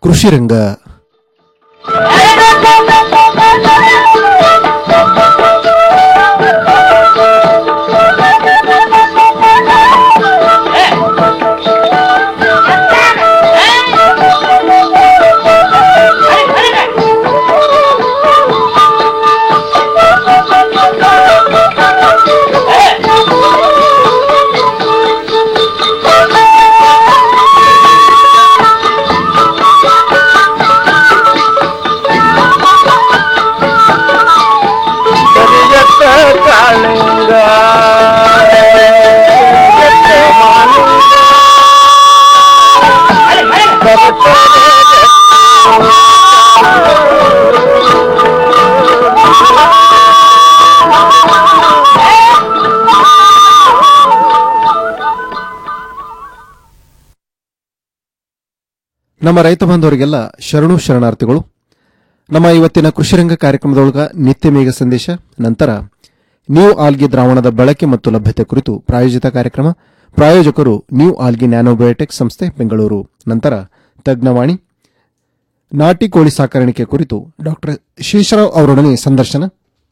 ಕೃಷಿ ರಂಗ ಕರಿಯತ್ತ ಕಾಳಿಂಗ ಕರಿಯತ್ತ ಮಾಲಿಂಗ. ನಮ್ಮ ರೈತ ಬಾಂಧವರಿಗೆಲ್ಲ ಶರಣು ಶರಣಾರ್ಥಿಗಳು ನಮ್ಮ ಇವತ್ತಿನ ಕೃಷಿರಂಗ ಕಾರ್ಯಕ್ರಮದೊಳಗ ನಿತ್ಯ ಮೇಘ ಸಂದೇಶ ನಂತರ ನ್ಯೂ ಆಲ್ಗಿ ದ್ರಾವಣದ ಬಳಕೆ ಮತ್ತು ಲಭ್ಯತೆ ಕುರಿತು ಪ್ರಾಯೋಜಿತ ಕಾರ್ಯಕ್ರಮ ಪ್ರಾಯೋಜಕರು ನ್ಯೂ ಆಲ್ಗಿ ನ್ಯಾನೋಬಯೋಟೆಕ್ ಸಂಸ್ಥೆ ಬೆಂಗಳೂರು ನಂತರ ತಜ್ಞವಾಣಿ ನಾಟಿ ಕೋಳಿ ಸಾಕಾಣಿಕೆ ಕುರಿತು ಡಾಕ್ಟರ್ ಶೇಷರಾವ್ ಅವರೊಡನೆ ಸಂದರ್ಶನ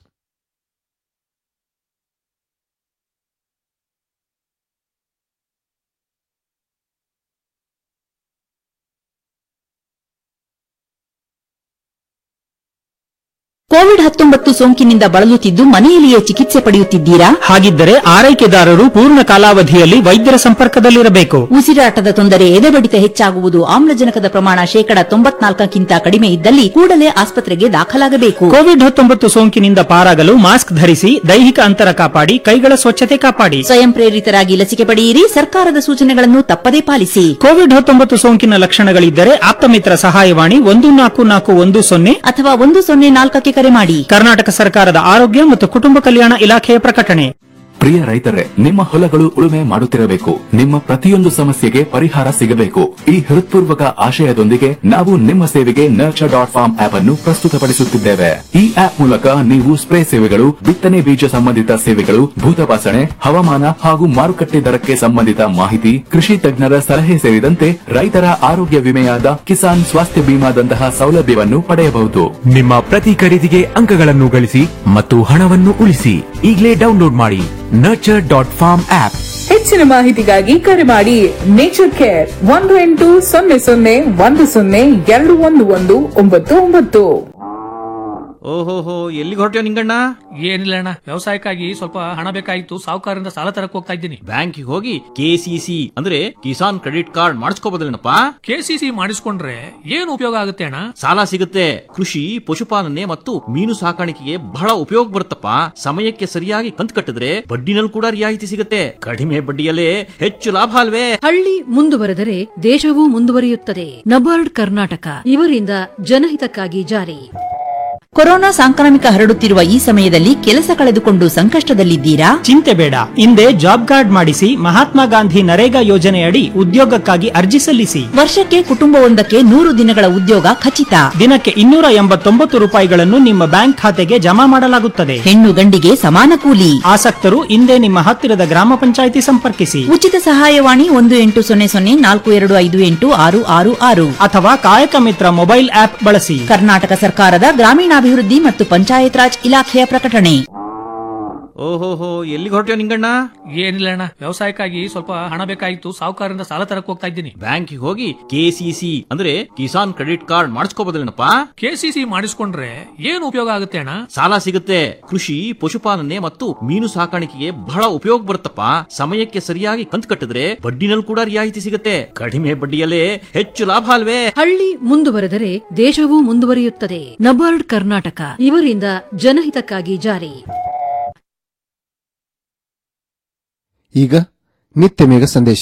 ಕೋವಿಡ್ ಹತ್ತೊಂಬತ್ತು ಸೋಂಕಿನಿಂದ ಬಳಲುತ್ತಿದ್ದು ಮನೆಯಲ್ಲಿಯೇ ಚಿಕಿತ್ಸೆ ಪಡೆಯುತ್ತಿದ್ದೀರಾ ಹಾಗಿದ್ದರೆ ಆರೈಕೆದಾರರು ಪೂರ್ಣ ಕಾಲಾವಧಿಯಲ್ಲಿ ವೈದ್ಯರ ಸಂಪರ್ಕದಲ್ಲಿರಬೇಕು ಉಸಿರಾಟದ ತೊಂದರೆ ಎದೆಬಡಿತ ಹೆಚ್ಚಾಗುವುದು ಆಮ್ಲಜನಕದ ಪ್ರಮಾಣ ಶೇಕಡ ತೊಂಬತ್ನಾಲ್ಕಕ್ಕಿಂತ ಕಡಿಮೆ ಇದ್ದಲ್ಲಿ ಕೂಡಲೇ ಆಸ್ಪತ್ರೆಗೆ ದಾಖಲಾಗಬೇಕು ಕೋವಿಡ್ ಹತ್ತೊಂಬತ್ತು ಸೋಂಕಿನಿಂದ ಪಾರಾಗಲು ಮಾಸ್ಕ್ ಧರಿಸಿ ದೈಹಿಕ ಅಂತರ ಕಾಪಾಡಿ ಕೈಗಳ ಸ್ವಚ್ಛತೆ ಕಾಪಾಡಿ ಸ್ವಯಂ ಪ್ರೇರಿತರಾಗಿ ಲಸಿಕೆ ಪಡೆಯಿರಿ ಸರ್ಕಾರದ ಸೂಚನೆಗಳನ್ನು ತಪ್ಪದೇ ಪಾಲಿಸಿ ಕೋವಿಡ್ ಹತ್ತೊಂಬತ್ತು ಸೋಂಕಿನ ಲಕ್ಷಣಗಳಿದ್ದರೆ ಆಪ್ತಮಿತ್ರ ಸಹಾಯವಾಣಿ ಒಂದು ನಾಲ್ಕು ನಾಲ್ಕು ಒಂದು ಸೊನ್ನೆ ಅಥವಾ ಒಂದು ಸೊನ್ನೆ ನಾಲ್ಕಕ್ಕೆ ಕರೆ ಮಾಡಿ ಕರ್ನಾಟಕ ಸರ್ಕಾರದ ಆರೋಗ್ಯ ಮತ್ತು ಕುಟುಂಬ ಕಲ್ಯಾಣ ಇಲಾಖೆಯ ಪ್ರಕಟಣೆ ಪ್ರಿಯ ರೈತರೇ ನಿಮ್ಮ ಹೊಲಗಳು ಉಳುಮೆ ಮಾಡುತ್ತಿರಬೇಕು ನಿಮ್ಮ ಪ್ರತಿಯೊಂದು ಸಮಸ್ಯೆಗೆ ಪರಿಹಾರ ಸಿಗಬೇಕು ಈ ಹೃತ್ಪೂರ್ವಕ ಆಶಯದೊಂದಿಗೆ ನಾವು ನಿಮ್ಮ ಸೇವೆಗೆ ನರ್ಚರ್ ಡಾಟ್ ಫಾರ್ಮ್ ಆಪ್ ಅನ್ನು ಪ್ರಸ್ತುತಪಡಿಸುತ್ತಿದ್ದೇವೆ ಈ ಆಪ್ ಮೂಲಕ ನೀವು ಸ್ಪ್ರೇ ಸೇವೆಗಳು ಬಿತ್ತನೆ ಬೀಜ ಸಂಬಂಧಿತ ಸೇವೆಗಳು ಭೂತಪಾಸಣೆ ಹವಾಮಾನ ಹಾಗೂ ಮಾರುಕಟ್ಟೆ ದರಕ್ಕೆ ಸಂಬಂಧಿತ ಮಾಹಿತಿ ಕೃಷಿ ತಜ್ಞರ ಸಲಹೆ ಸೇರಿದಂತೆ ರೈತರ ಆರೋಗ್ಯ ವಿಮೆಯಾದ ಕಿಸಾನ್ ಸ್ವಾಸ್ಥ್ಯ ಬಿಮಾದಂತಹ ಸೌಲಭ್ಯವನ್ನು ಪಡೆಯಬಹುದು ನಿಮ್ಮ ಪ್ರತಿ ಖರೀದಿಗೆ ಅಂಕಗಳನ್ನು ಗಳಿಸಿ ಮತ್ತು ಹಣವನ್ನು ಉಳಿಸಿ ಈಗಲೇ ಡೌನ್ಲೋಡ್ ಮಾಡಿ ನರ್ಚರ್ ಡಾಟ್ ಫಾರ್ಮ್ ಆಪ್ ಹೆಚ್ಚಿನ ಮಾಹಿತಿಗಾಗಿ ಕರೆ ಮಾಡಿ ನೇಚರ್ ಕೇರ್ ಒಂದು ಎಂಟು ಸೊನ್ನೆ ಸೊನ್ನೆ ಒಂದು ಸೊನ್ನೆ ಎರಡು ಒಂದು ಒಂದು ಒಂಬತ್ತು ಒಂಬತ್ತು ಓಹೋಹೋ ಎಲ್ಲಿಗೆ ಹೊರಟ್ಯೋ ನಿಂಗಣ್ಣ ಏನಿಲ್ಲ ಅಣ್ಣ ವ್ಯವಸಾಯಕ್ಕಾಗಿ ಸ್ವಲ್ಪ ಹಣ ಬೇಕಾಗಿತ್ತು ಸಾಹುಕಾರರಿಂದ ಸಾಲ ತರಕ್ ಹೋಗ್ತಾ ಇದ್ದೀನಿ ಬ್ಯಾಂಕಿಗೆ ಹೋಗಿ ಕೆಸಿಸಿ ಅಂದ್ರೆ ಕಿಸಾನ್ ಕ್ರೆಡಿಟ್ ಕಾರ್ಡ್ ಮಾಡಿಸ್ಕೋಬೋದಲ್ಲೇನಪ್ಪ ಕೆಸಿಸಿ ಮಾಡಿಸ್ಕೊಂಡ್ರೆ ಏನು ಉಪಯೋಗ ಆಗುತ್ತೆ ಅಣ್ಣ ಸಾಲ ಸಿಗುತ್ತೆ ಕೃಷಿ ಪಶುಪಾಲನೆ ಮತ್ತು ಮೀನು ಸಾಕಾಣಿಕೆಗೆ ಬಹಳ ಉಪಯೋಗ ಬರುತ್ತಪ್ಪ ಸಮಯಕ್ಕೆ ಸರಿಯಾಗಿ ಕಂತು ಕಟ್ಟಿದ್ರೆ ಬಡ್ಡಿನಲ್ಲಿ ಕೂಡ ರಿಯಾಯಿತಿ ಸಿಗುತ್ತೆ ಕಡಿಮೆ ಬಡ್ಡಿಯಲ್ಲೇ ಹೆಚ್ಚು ಲಾಭ ಅಲ್ವೇ ಹಳ್ಳಿ ಮುಂದುವರೆದರೆ ದೇಶವೂ ಮುಂದುವರಿಯುತ್ತದೆ ನಬಾರ್ಡ್ ಕರ್ನಾಟಕ ಇವರಿಂದ ಜನಹಿತಕ್ಕಾಗಿ ಜಾರಿ ಕೊರೋನಾ ಸಾಂಕ್ರಾಮಿಕ ಹರಡುತ್ತಿರುವ ಈ ಸಮಯದಲ್ಲಿ ಕೆಲಸ ಕಳೆದುಕೊಂಡು ಸಂಕಷ್ಟದಲ್ಲಿದ್ದೀರಾ ಚಿಂತೆ ಬೇಡ ಹಿಂದೆ ಜಾಬ್ ಕಾರ್ಡ್ ಮಾಡಿಸಿ ಮಹಾತ್ಮ ಗಾಂಧಿ ನರೇಗಾ ಯೋಜನೆಯಡಿ ಉದ್ಯೋಗಕ್ಕಾಗಿ ಅರ್ಜಿ ಸಲ್ಲಿಸಿ ವರ್ಷಕ್ಕೆ ಕುಟುಂಬವೊಂದಕ್ಕೆ ನೂರು ದಿನಗಳ ಉದ್ಯೋಗ ಖಚಿತ ದಿನಕ್ಕೆ ಇನ್ನೂರ ಎಂಬತ್ತೊಂಬತ್ತು ರೂಪಾಯಿಗಳನ್ನು ನಿಮ್ಮ ಬ್ಯಾಂಕ್ ಖಾತೆಗೆ ಜಮಾ ಮಾಡಲಾಗುತ್ತದೆ ಹೆಣ್ಣು ಗಂಡಿಗೆ ಸಮಾನ ಕೂಲಿ ಆಸಕ್ತರು ಹಿಂದೆ ನಿಮ್ಮ ಹತ್ತಿರದ ಗ್ರಾಮ ಪಂಚಾಯಿತಿ ಸಂಪರ್ಕಿಸಿ ಉಚಿತ ಸಹಾಯವಾಣಿ ಒಂದು ಎಂಟು ಸೊನ್ನೆ ಸೊನ್ನೆ ನಾಲ್ಕು ಎರಡು ಐದು ಎಂಟು ಆರು ಆರು ಆರು ಅಥವಾ ಕಾಯಕ ಮಿತ್ರ ಮೊಬೈಲ್ ಆಪ್ ಬಳಸಿ ಕರ್ನಾಟಕ ಸರ್ಕಾರದ ಗ್ರಾಮೀಣಾಭಿವೃದ್ಧಿ ಮತ್ತು ಪಂಚಾಯತ್ ರಾಜ್ ಇಲಾಖೆಯ ಪ್ರಕಟಣೆ ಓಹೋಹೋ ಎಲ್ಲಿಗೆ ಹೊರಟ್ಯೋ ನಿಂಗಣ್ಣ ಏನಿಲ್ಲ ಅಣ್ಣ ವ್ಯವಸಾಯಕ್ಕಾಗಿ ಸ್ವಲ್ಪ ಹಣ ಬೇಕಾಗಿತ್ತು ಸಾಹುಕಾರರಿಂದ ಸಾಲ ತರಕ್ ಹೋಗ್ತಾ ಇದ್ದೀನಿ ಬ್ಯಾಂಕಿಗೆ ಹೋಗಿ ಕೆಸಿಸಿ ಅಂದ್ರೆ ಕಿಸಾನ್ ಕ್ರೆಡಿಟ್ ಕಾರ್ಡ್ ಮಾಡಿಸ್ಕೋಬೋದಲ್ಲೇನಪ್ಪ ಕೆಸಿಸಿ ಮಾಡಿಸ್ಕೊಂಡ್ರೆ ಏನು ಉಪಯೋಗ ಆಗುತ್ತೆ ಅಣ್ಣ ಸಾಲ ಸಿಗುತ್ತೆ ಕೃಷಿ ಪಶುಪಾಲನೆ ಮತ್ತು ಮೀನು ಸಾಕಾಣಿಕೆಗೆ ಬಹಳ ಉಪಯೋಗ ಬರುತ್ತಪ್ಪ ಸಮಯಕ್ಕೆ ಸರಿಯಾಗಿ ಕಂತು ಕಟ್ಟಿದ್ರೆ ಬಡ್ಡಿನಲ್ಲಿ ಕೂಡ ರಿಯಾಯಿತಿ ಸಿಗುತ್ತೆ ಕಡಿಮೆ ಬಡ್ಡಿಯಲ್ಲೇ ಹೆಚ್ಚು ಲಾಭ ಅಲ್ವೇ ಹಳ್ಳಿ ಮುಂದುವರೆದರೆ ದೇಶವೂ ಮುಂದುವರಿಯುತ್ತದೆ ನಬಾರ್ಡ್ ಕರ್ನಾಟಕ ಇವರಿಂದ ಜನಹಿತಕ್ಕಾಗಿ ಜಾರಿ ಈಗ ನಿತ್ಯ ಮೇಘ ಸಂದೇಶ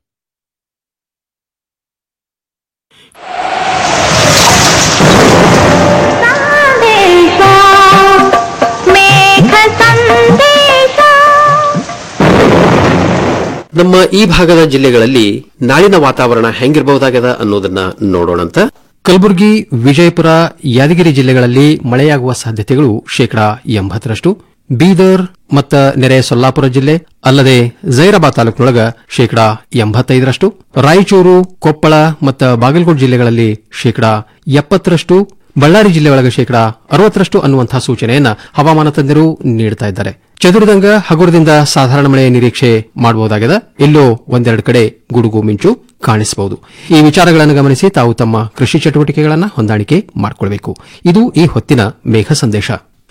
ನಮ್ಮ ಈ ಭಾಗದ ಜಿಲ್ಲೆಗಳಲ್ಲಿ ನಾಳಿನ ವಾತಾವರಣ ಹೆಂಗಿರಬಹುದಾಗದ ಅನ್ನೋದನ್ನ ನೋಡೋಣಂತ ಕಲಬುರಗಿ ವಿಜಯಪುರ ಯಾದಗಿರಿ ಜಿಲ್ಲೆಗಳಲ್ಲಿ ಮಳೆಯಾಗುವ ಸಾಧ್ಯತೆಗಳು ಶೇಕಡಾ ಎಂಬತ್ತರಷ್ಟು ಬೀದರ್ ಮತ್ತ ನೆರೆ ಸೊಲ್ಲಾಪುರ ಜಿಲ್ಲೆ ಅಲ್ಲದೆ ಜೈರಾಬಾದ್ ತಾಲೂಕಿನೊಳಗ ಶೇಕಡಾ ಎಂಬತ್ತೈದರಷ್ಟು ರಾಯಚೂರು ಕೊಪ್ಪಳ ಮತ್ತು ಬಾಗಲಕೋಟೆ ಜಿಲ್ಲೆಗಳಲ್ಲಿ ಶೇಕಡಾ ಎಪ್ಪತ್ತರಷ್ಟು ಬಳ್ಳಾರಿ ಜಿಲ್ಲೆ ಒಳಗೆ ಶೇಕಡಾ ಅರವತ್ತರಷ್ಟು ಅನ್ನುವಂತಹ ಸೂಚನೆಯನ್ನ ಹವಾಮಾನ ತಜ್ಞರು ನೀಡುತ್ತಾ ಇದ್ದಾರೆ ಚದುರಿದಂಗ ಹಗುರದಿಂದ ಸಾಧಾರಣ ಮಳೆಯ ನಿರೀಕ್ಷೆ ಮಾಡಬಹುದಾಗಿದೆ ಎಲ್ಲೋ ಒಂದೆರಡು ಕಡೆ ಗುಡುಗು ಮಿಂಚು ಕಾಣಿಸಬಹುದು ಈ ವಿಚಾರಗಳನ್ನು ಗಮನಿಸಿ ತಾವು ತಮ್ಮ ಕೃಷಿ ಚಟುವಟಿಕೆಗಳನ್ನು ಹೊಂದಾಣಿಕೆ ಮಾಡಿಕೊಳ್ಳಬೇಕು ಇದು ಈ ಹೊತ್ತಿನ ಮೇಘ ಸಂದೇಶ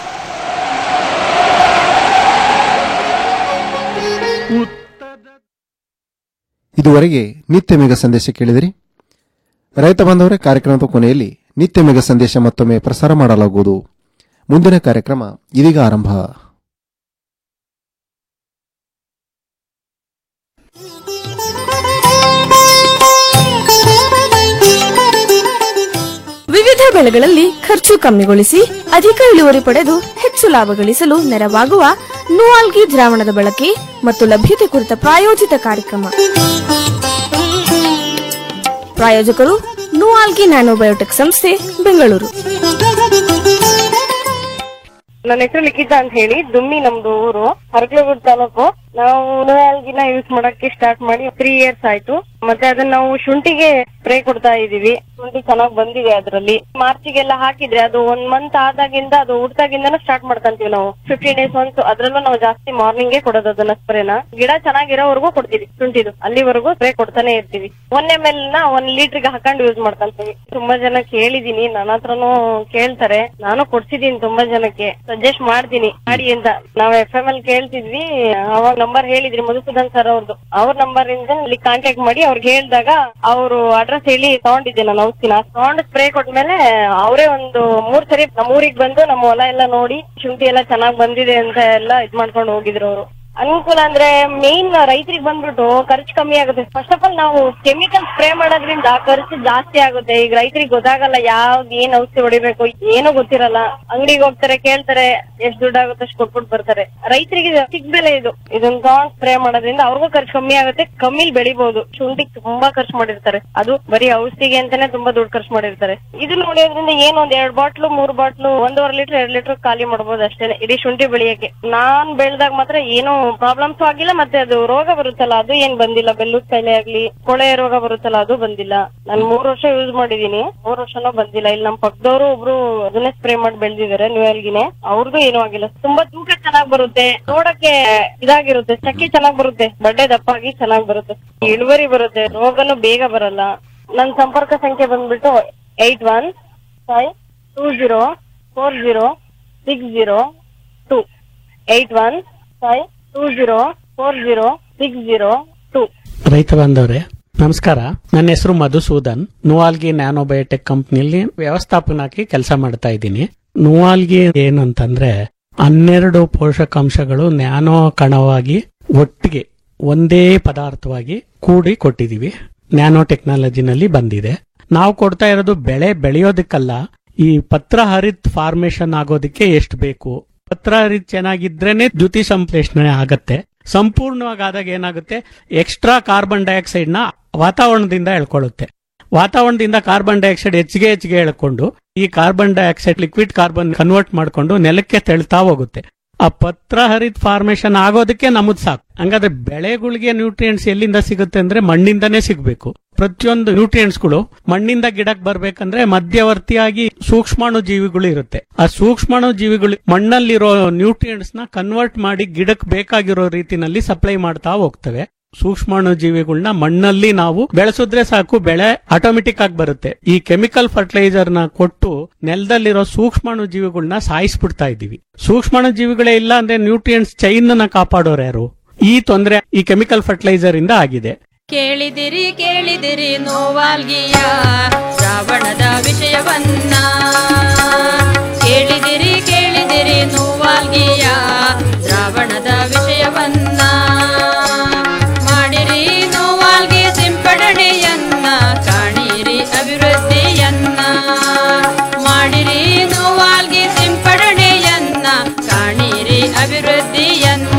ಇದುವರೆಗೆ ನಿತ್ಯ ಮೇಘ ಸಂದೇಶ ಕೇಳಿದಿರಿ ರೈತ ಬಾಂಧವರೇ ಕಾರ್ಯಕ್ರಮದ ಕೊನೆಯಲ್ಲಿ ನಿತ್ಯ ಮೇಘ ಸಂದೇಶ ಮತ್ತೊಮ್ಮೆ ಪ್ರಸಾರ ಮಾಡಲಾಗುವುದು ಮುಂದಿನ ಕಾರ್ಯಕ್ರಮ ಇದೀಗ ಆರಂಭ ವಿವಿಧ ಬೆಳೆಗಳಲ್ಲಿ ಖರ್ಚು ಕಮ್ಮಿಗೊಳಿಸಿ ಅಧಿಕ ಇಳುವರಿ ಪಡೆದು ಹೆಚ್ಚು ಲಾಭ ಗಳಿಸಲು ನೆರವಾಗುವ ನೂಆಲ್ಗಿ ದ್ರಾವಣದ ಬಳಕೆ ಮತ್ತು ಲಭ್ಯತೆ ಕುರಿತ ಪ್ರಾಯೋಜಿತ ಕಾರ್ಯಕ್ರಮ ಪ್ರಾಯೋಜಕರು ನೂಆಲ್ಗಿ ನ್ಯಾನೋಬಯೋಟೆಕ್ ಸಂಸ್ಥೆ ಬೆಂಗಳೂರು ನನ್ನ ಹೆಸರು ಲಿಖಿತಾ ಅಂತ ಹೇಳಿ ದುಮ್ಮಿ ನಮ್ದು ಊರು ಹರಕಲಗೂಡು ತಾಲೂಕು ನಾವು ನುಯಾಲ್ಗಿನ ಯೂಸ್ ಮಾಡಕ್ಕೆ ಸ್ಟಾರ್ಟ್ ಮಾಡಿ ತ್ರೀ ಇಯರ್ಸ್ ಆಯ್ತು ಮತ್ತೆ ಅದನ್ನ ನಾವು ಶುಂಠಿಗೆ ಸ್ಪ್ರೇ ಕೊಡ್ತಾ ಇದೀವಿ ಶುಂಠಿ ಚೆನ್ನಾಗ್ ಬಂದಿದೆ ಅದರಲ್ಲಿ ಮಾರ್ಚಿಗೆಲ್ಲ ಹಾಕಿದ್ರೆ ಅದು ಒಂದ್ ಮಂತ್ ಆದಾಗಿಂದ ಅದು ಹುಡ್ತಾಗಿಂದನೂ ಸ್ಟಾರ್ಟ್ ಮಾಡ್ಕೊಂತೀವಿ ನಾವು ಫಿಫ್ಟೀನ್ ಡೇಸ್ ಒಂದ್ ಅದ್ರಲ್ಲೂ ನಾವು ಜಾಸ್ತಿ ಮಾರ್ನಿಂಗೇ ಕೊಡೋದು ಅದನ್ನ ಸ್ಪ್ರೇನ ಗಿಡ ಚೆನ್ನಾಗಿರೋವರೆಗೂ ಕೊಡ್ತೀವಿ ಶುಂಠಿದು ಅಲ್ಲಿವರೆಗೂ ಸ್ಪ್ರೇ ಕೊಡ್ತಾನೆ ಇರ್ತೀವಿ ಒನ್ ಎಮ್ ಎಲ್ ನ ಒಂದ್ ಲೀಟರ್ಗೆ ಹಾಕೊಂಡು ಯೂಸ್ ಮಾಡ್ಕೊಂತೀವಿ ತುಂಬಾ ಜನ ಕೇಳಿದೀನಿ ನನ್ನ ಹತ್ರನೂ ಕೇಳ್ತಾರೆ ನಾನು ಕೊಡ್ಸಿದೀನಿ ತುಂಬಾ ಜನಕ್ಕೆ ಸಜೆಸ್ಟ್ ಮಾಡ್ತೀನಿ ಮಾಡಿ ಅಂತ ನಾವ್ ಎಫ್ ಎಂ ಎಲ್ ಕೇಳ್ತಿದ್ವಿ ಅವಾಗ ನಂಬರ್ ಹೇಳಿದ್ರಿ ಮಧುಸೂದನ್ ಸರ್ ಅವ್ರದ್ದು ಅವ್ರ ನಂಬರ್ ಇಂದ ಇಲ್ಲಿ ಕಾಂಟ್ಯಾಕ್ಟ್ ಮಾಡಿ ಅವ್ರಿಗೆ ಹೇಳಿದಾಗ ಅವರು ಅಡ್ರೆಸ್ ಹೇಳಿ ತಗೊಂಡಿದ್ದೆ ನಾನು ಔಷಧಿನ ತಗೊಂಡು ಸ್ಪ್ರೇ ಕೊಟ್ಮೇಲೆ ಅವರೇ ಒಂದು ಮೂರ್ ಸರಿ ನಮ್ಮ ಊರಿಗೆ ಬಂದು ನಮ್ಮ ಹೊಲ ಎಲ್ಲ ನೋಡಿ ಶುಂಠಿ ಎಲ್ಲ ಚೆನ್ನಾಗ್ ಬಂದಿದೆ ಅಂತ ಎಲ್ಲ ಇದ್ ಮಾಡ್ಕೊಂಡು ಹೋಗಿದ್ರು ಅವರು ಅನುಕೂಲ ಅಂದ್ರೆ ಮೇನ್ ರೈತರಿಗೆ ಬಂದ್ಬಿಟ್ಟು ಖರ್ಚು ಕಮ್ಮಿ ಆಗುತ್ತೆ ಫಸ್ಟ್ ಆಫ್ ಆಲ್ ನಾವು ಕೆಮಿಕಲ್ ಸ್ಪ್ರೇ ಮಾಡೋದ್ರಿಂದ ಖರ್ಚು ಜಾಸ್ತಿ ಆಗುತ್ತೆ ಈಗ ರೈತರಿಗೆ ಗೊತ್ತಾಗಲ್ಲ ಯಾವ್ದು ಏನ್ ಔಷಧಿ ಹೊಡಿಬೇಕು ಏನು ಗೊತ್ತಿರಲ್ಲ ಅಂಗಡಿಗೆ ಹೋಗ್ತಾರೆ ಕೇಳ್ತಾರೆ ಎಷ್ಟ್ ದುಡ್ಡು ಆಗುತ್ತೆ ಅಷ್ಟು ಕೊಟ್ಬಿಟ್ಟು ಬರ್ತಾರೆ ರೈತರಿಗೆ ಇದು ಸಿಕ್ ಬೆಲೆ ಇದು ಇದನ್ನ ತಗೊಂಡ್ ಸ್ಪ್ರೇ ಮಾಡೋದ್ರಿಂದ ಅವ್ರಿಗೂ ಖರ್ಚು ಕಮ್ಮಿ ಆಗುತ್ತೆ ಕಮ್ಮಿಲ್ ಬೆಳಿಬಹುದು ಶುಂಠಿಗೆ ತುಂಬಾ ಖರ್ಚು ಮಾಡಿರ್ತಾರೆ ಅದು ಬರೀ ಔಷಧಿಗೆ ಅಂತಾನೆ ತುಂಬಾ ದುಡ್ಡು ಖರ್ಚು ಮಾಡಿರ್ತಾರೆ ಇದನ್ನ ನೋಡೋದ್ರಿಂದ ಏನು ಒಂದ್ ಎರಡ್ ಬಾಟ್ಲು ಮೂರ್ ಬಾಟ್ಲು ಒಂದೂವರೆ ಲೀಟರ್ ಎರಡ್ ಲೀಟರ್ ಖಾಲಿ ಮಾಡ್ಬೋದು ಅಷ್ಟೇ ಇಡೀ ಶುಂಠಿ ಬೆಳೆಯಕ್ಕೆ ನಾನ್ ಬೆಳ್ದಾಗ ಮಾತ್ರ ಏನು ಪ್ರಾಬ್ಲಮ್ಸ್ ಆಗಿಲ್ಲ ಮತ್ತೆ ಅದು ರೋಗ ಬರುತ್ತಲ್ಲ ಅದು ಏನ್ ಬಂದಿಲ್ಲ ಬೆಲ್ಲೂದ್ ಕಾಯಿಲೆ ಆಗ್ಲಿ ಕೊಳೆ ರೋಗ ಬರುತ್ತಲ್ಲ ಅದು ಬಂದಿಲ್ಲ ನಾನ್ ಮೂರ್ ವರ್ಷ ಯೂಸ್ ಮಾಡಿದೀನಿ ಮೂರ್ ವರ್ಷನೂ ಬಂದಿಲ್ಲ ಇಲ್ಲಿ ನಮ್ ಪಕ್ಕದವರು ಒಬ್ರು ಅದನ್ನೇ ಸ್ಪ್ರೇ ಮಾಡಿ ಬೆಳ್ದಿದ್ದಾರೆ ನ್ಯೂಯಲ್ಗಿನೇ ಅವ್ರದ್ದು ಏನೂ ಆಗಿಲ್ಲ ತುಂಬಾ ತೂಕ ಚೆನ್ನಾಗ್ ಬರುತ್ತೆ ನೋಡಕ್ಕೆ ಇದಾಗಿರುತ್ತೆ ಚಕ್ಕೆ ಚೆನ್ನಾಗ್ ಬರುತ್ತೆ ಬಡ್ಡೆ ದಪ್ಪಾಗಿ ಚೆನ್ನಾಗ್ ಬರುತ್ತೆ ಇಳುವರಿ ಬರುತ್ತೆ ರೋಗನು ಬೇಗ ಬರಲ್ಲ ನನ್ ಸಂಪರ್ಕ ಸಂಖ್ಯೆ ಬಂದ್ಬಿಟ್ಟು eight one five two zero four zero six zero two eight one five two zero four zero six zero two ರೈತ ಬಾಂಧವ್ರೆ ನಮಸ್ಕಾರ ನನ್ನ ಹೆಸರು ಮಧುಸೂದನ್ ನುವಾಲ್ಗಿ ನ್ಯಾನೋಬಯೋಟೆಕ್ ಕಂಪ್ನಿಯಲ್ಲಿ ವ್ಯವಸ್ಥಾಪನಾಗಿ ಕೆಲಸ ಮಾಡ್ತಾ ಇದ್ದೀನಿ ನುವಾಲ್ಗಿ ಏನಂತಂದ್ರೆ ಹನ್ನೆರಡು ಪೋಷಕಾಂಶಗಳು ನ್ಯಾನೋ ಕಣವಾಗಿ ಒಟ್ಟಿಗೆ ಒಂದೇ ಪದಾರ್ಥವಾಗಿ ಕೂಡಿ ಕೊಟ್ಟಿದೀವಿ ನ್ಯಾನೋ ಟೆಕ್ನಾಲಜಿನಲ್ಲಿ ಬಂದಿದೆ ನಾವು ಕೊಡ್ತಾ ಇರೋದು ಬೆಳೆ ಬೆಳೆಯೋದಕ್ಕಲ್ಲ ಈ ಪತ್ರ ಹರಿತ್ ಫಾರ್ಮೇಶನ್ ಆಗೋದಕ್ಕೆ ಎಷ್ಟು ಬೇಕು ಪತ್ರ ಹರಿತ್ ಚೆನ್ನಾಗಿದ್ರೇನೆ ದ್ಯುತಿ ಸಂಶ್ಲೇಷಣೆ ಆಗತ್ತೆ ಸಂಪೂರ್ಣವಾಗಿ ಆದಾಗ ಏನಾಗುತ್ತೆ ಎಕ್ಸ್ಟ್ರಾ ಕಾರ್ಬನ್ ಡೈಆಕ್ಸೈಡ್ ನ ವಾತಾವರಣದಿಂದ ಎಳ್ಕೊಳ್ಳುತ್ತೆ ವಾತಾವರಣದಿಂದ ಕಾರ್ಬನ್ ಡೈಆಕ್ಸೈಡ್ ಹೆಚ್ಚಿಗೆ ಹೆಚ್ಚಿಗೆ ಎಳ್ಕೊಂಡು ಈ carbon dioxide liquid carbon convert ಮಾಡ್ಕೊಂಡು ನೆಲಕ್ಕೆ ತೆಳ್ತಾ ಹೋಗುತ್ತೆ ಆ ಪತ್ರ ಹರಿತ್ ಫಾರ್ಮೇಶನ್ ಆಗೋದಕ್ಕೆ ನಮದ್ ಸಾಕು ಹಂಗಾದ್ರೆ ಬೆಳೆಗಳಿಗೆ ನ್ಯೂಟ್ರಿಯೆಂಟ್ಸ್ ಎಲ್ಲಿಂದ ಸಿಗುತ್ತೆ ಅಂದ್ರೆ ಮಣ್ಣಿಂದನೇ ಸಿಗ್ಬೇಕು ಪ್ರತಿಯೊಂದು ನ್ಯೂಟ್ರಿಯೆಂಟ್ಸ್ ಗಳು ಮಣ್ಣಿಂದ ಗಿಡಕ್ಕೆ ಬರ್ಬೇಕಂದ್ರೆ ಮಧ್ಯವರ್ತಿಯಾಗಿ ಸೂಕ್ಷ್ಮಾಣು ಜೀವಿಗಳು ಇರುತ್ತೆ ಆ ಸೂಕ್ಷ್ಮಾಣು ಜೀವಿಗಳು ಮಣ್ಣಲ್ಲಿರೋ ನ್ಯೂಟ್ರಿಯೆಂಟ್ಸ್ ನ ಕನ್ವರ್ಟ್ ಮಾಡಿ ಗಿಡಕ್ಕೆ ಬೇಕಾಗಿರೋ ರೀತಿನಲ್ಲಿ ಸಪ್ಲೈ ಮಾಡ್ತಾ ಹೋಗ್ತವೆ ಸೂಕ್ಷ್ಮಾಣು ಜೀವಿಗಳನ್ನ ಮಣ್ಣಲ್ಲಿ ನಾವು ಬೆಳೆಸಿದ್ರೆ ಸಾಕು ಬೆಳೆ ಆಟೋಮೆಟಿಕ್ ಆಗಿ ಬರುತ್ತೆ ಈ ಕೆಮಿಕಲ್ ಫರ್ಟಿಲೈಸರ್ ನ ಕೊಟ್ಟು ನೆಲದಲ್ಲಿರೋ ಸೂಕ್ಷ್ಮಾಣು ಜೀವಿಗಳನ್ನ ಸಾಯಿಸ್ಬಿಡ್ತಾ ಇದೀವಿ ಸೂಕ್ಷ್ಮಾಣು ಜೀವಿಗಳೇ ಇಲ್ಲ ಅಂದ್ರೆ ನ್ಯೂಟ್ರಿಯೆಂಟ್ಸ್ ಚೈನ್ ನ ಕಾಪಾಡೋರು ಯಾರು ಈ ತೊಂದರೆ ಈ ಕೆಮಿಕಲ್ ಫರ್ಟಿಲೈಸರ್ ಇಂದ ಆಗಿದೆ ಕೇಳಿದಿರಿ ಕೇಳಿದಿರಿ ನೋವಾಲ್ಗಿಯ ಶ್ರಾವಣದ ವಿಷಯವನ್ನ ಕೇಳಿದಿರಿ ಕೇಳಿದಿರಿ ನೋವಾಲ್ಗಿಯ ಶ್ರಾವಣದ ವಿಷಯವನ್ನ ಮಾಡಿರಿ ನೋವಾಲ್ಗಿ ಸಿಂಪಡಣೆಯನ್ನ ಕಾಣಿರಿ ಅಭಿವೃದ್ಧಿಯನ್ನ ಮಾಡಿರಿ ನೋವಾಲ್ಗಿ ಸಿಂಪಡಣೆಯನ್ನ ಕಾಣಿರಿ ಅಭಿವೃದ್ಧಿಯನ್ನ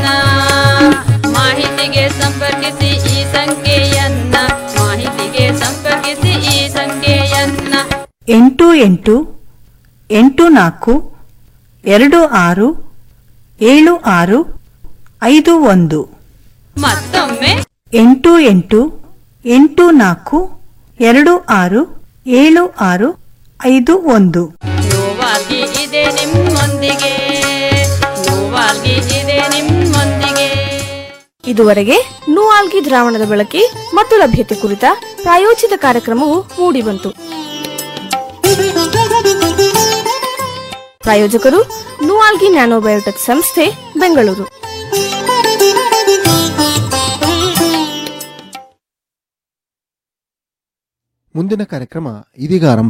ಮಾಹಿತಿಗೆ ಸಂಪರ್ಕಿಸಿ ಈ ಸಂಖ್ಯೆಯನ್ನ ಮಾಹಿತಿಗೆ ಸಂಪರ್ಕಿಸಿ ಈ ಸಂಖ್ಯೆಯನ್ನ ಎಂಟು ಎಂಟು ಎಂಟು ನಾಲ್ಕು ಎರಡು ಆರು ಏಳು ಆರು ಐದು ಒಂದು ಮತ್ತೊಮ್ಮೆ ಎಂಟು ಎಂಟು ಎಂಟು ನಾಲ್ಕು ಎರಡು ಆರು ಏಳು ಆರು ಐದು ಒಂದು ನೋವಾಗಿ ಇದೆ ನಿಮ್ಮೊಂದಿಗೆ ನೋವಾಗಿ ಇದೆ ನಿಮ್ಮೊಂದಿಗೆ ಇದುವರೆಗೆ ನೂಆಲ್ಗಿ ದ್ರಾವಣದ ಬಳಕೆ ಮತ್ತು ಲಭ್ಯತೆ ಕುರಿತ ಪ್ರಾಯೋಜಿತ ಕಾರ್ಯಕ್ರಮವು ಮೂಡಿಬಂತು ಪ್ರಾಯೋಜಕರು ನೂಆಲ್ಗಿ ನ್ಯಾನೋಬಯೋಟೆಕ್ ಸಂಸ್ಥೆ ಬೆಂಗಳೂರು ಮುಂದಿನ ಕಾರ್ಯಕ್ರಮ ಇದೀಗ ಆರಂಭ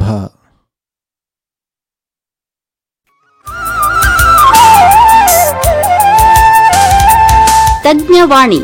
ತಜ್ಞವಾಣಿ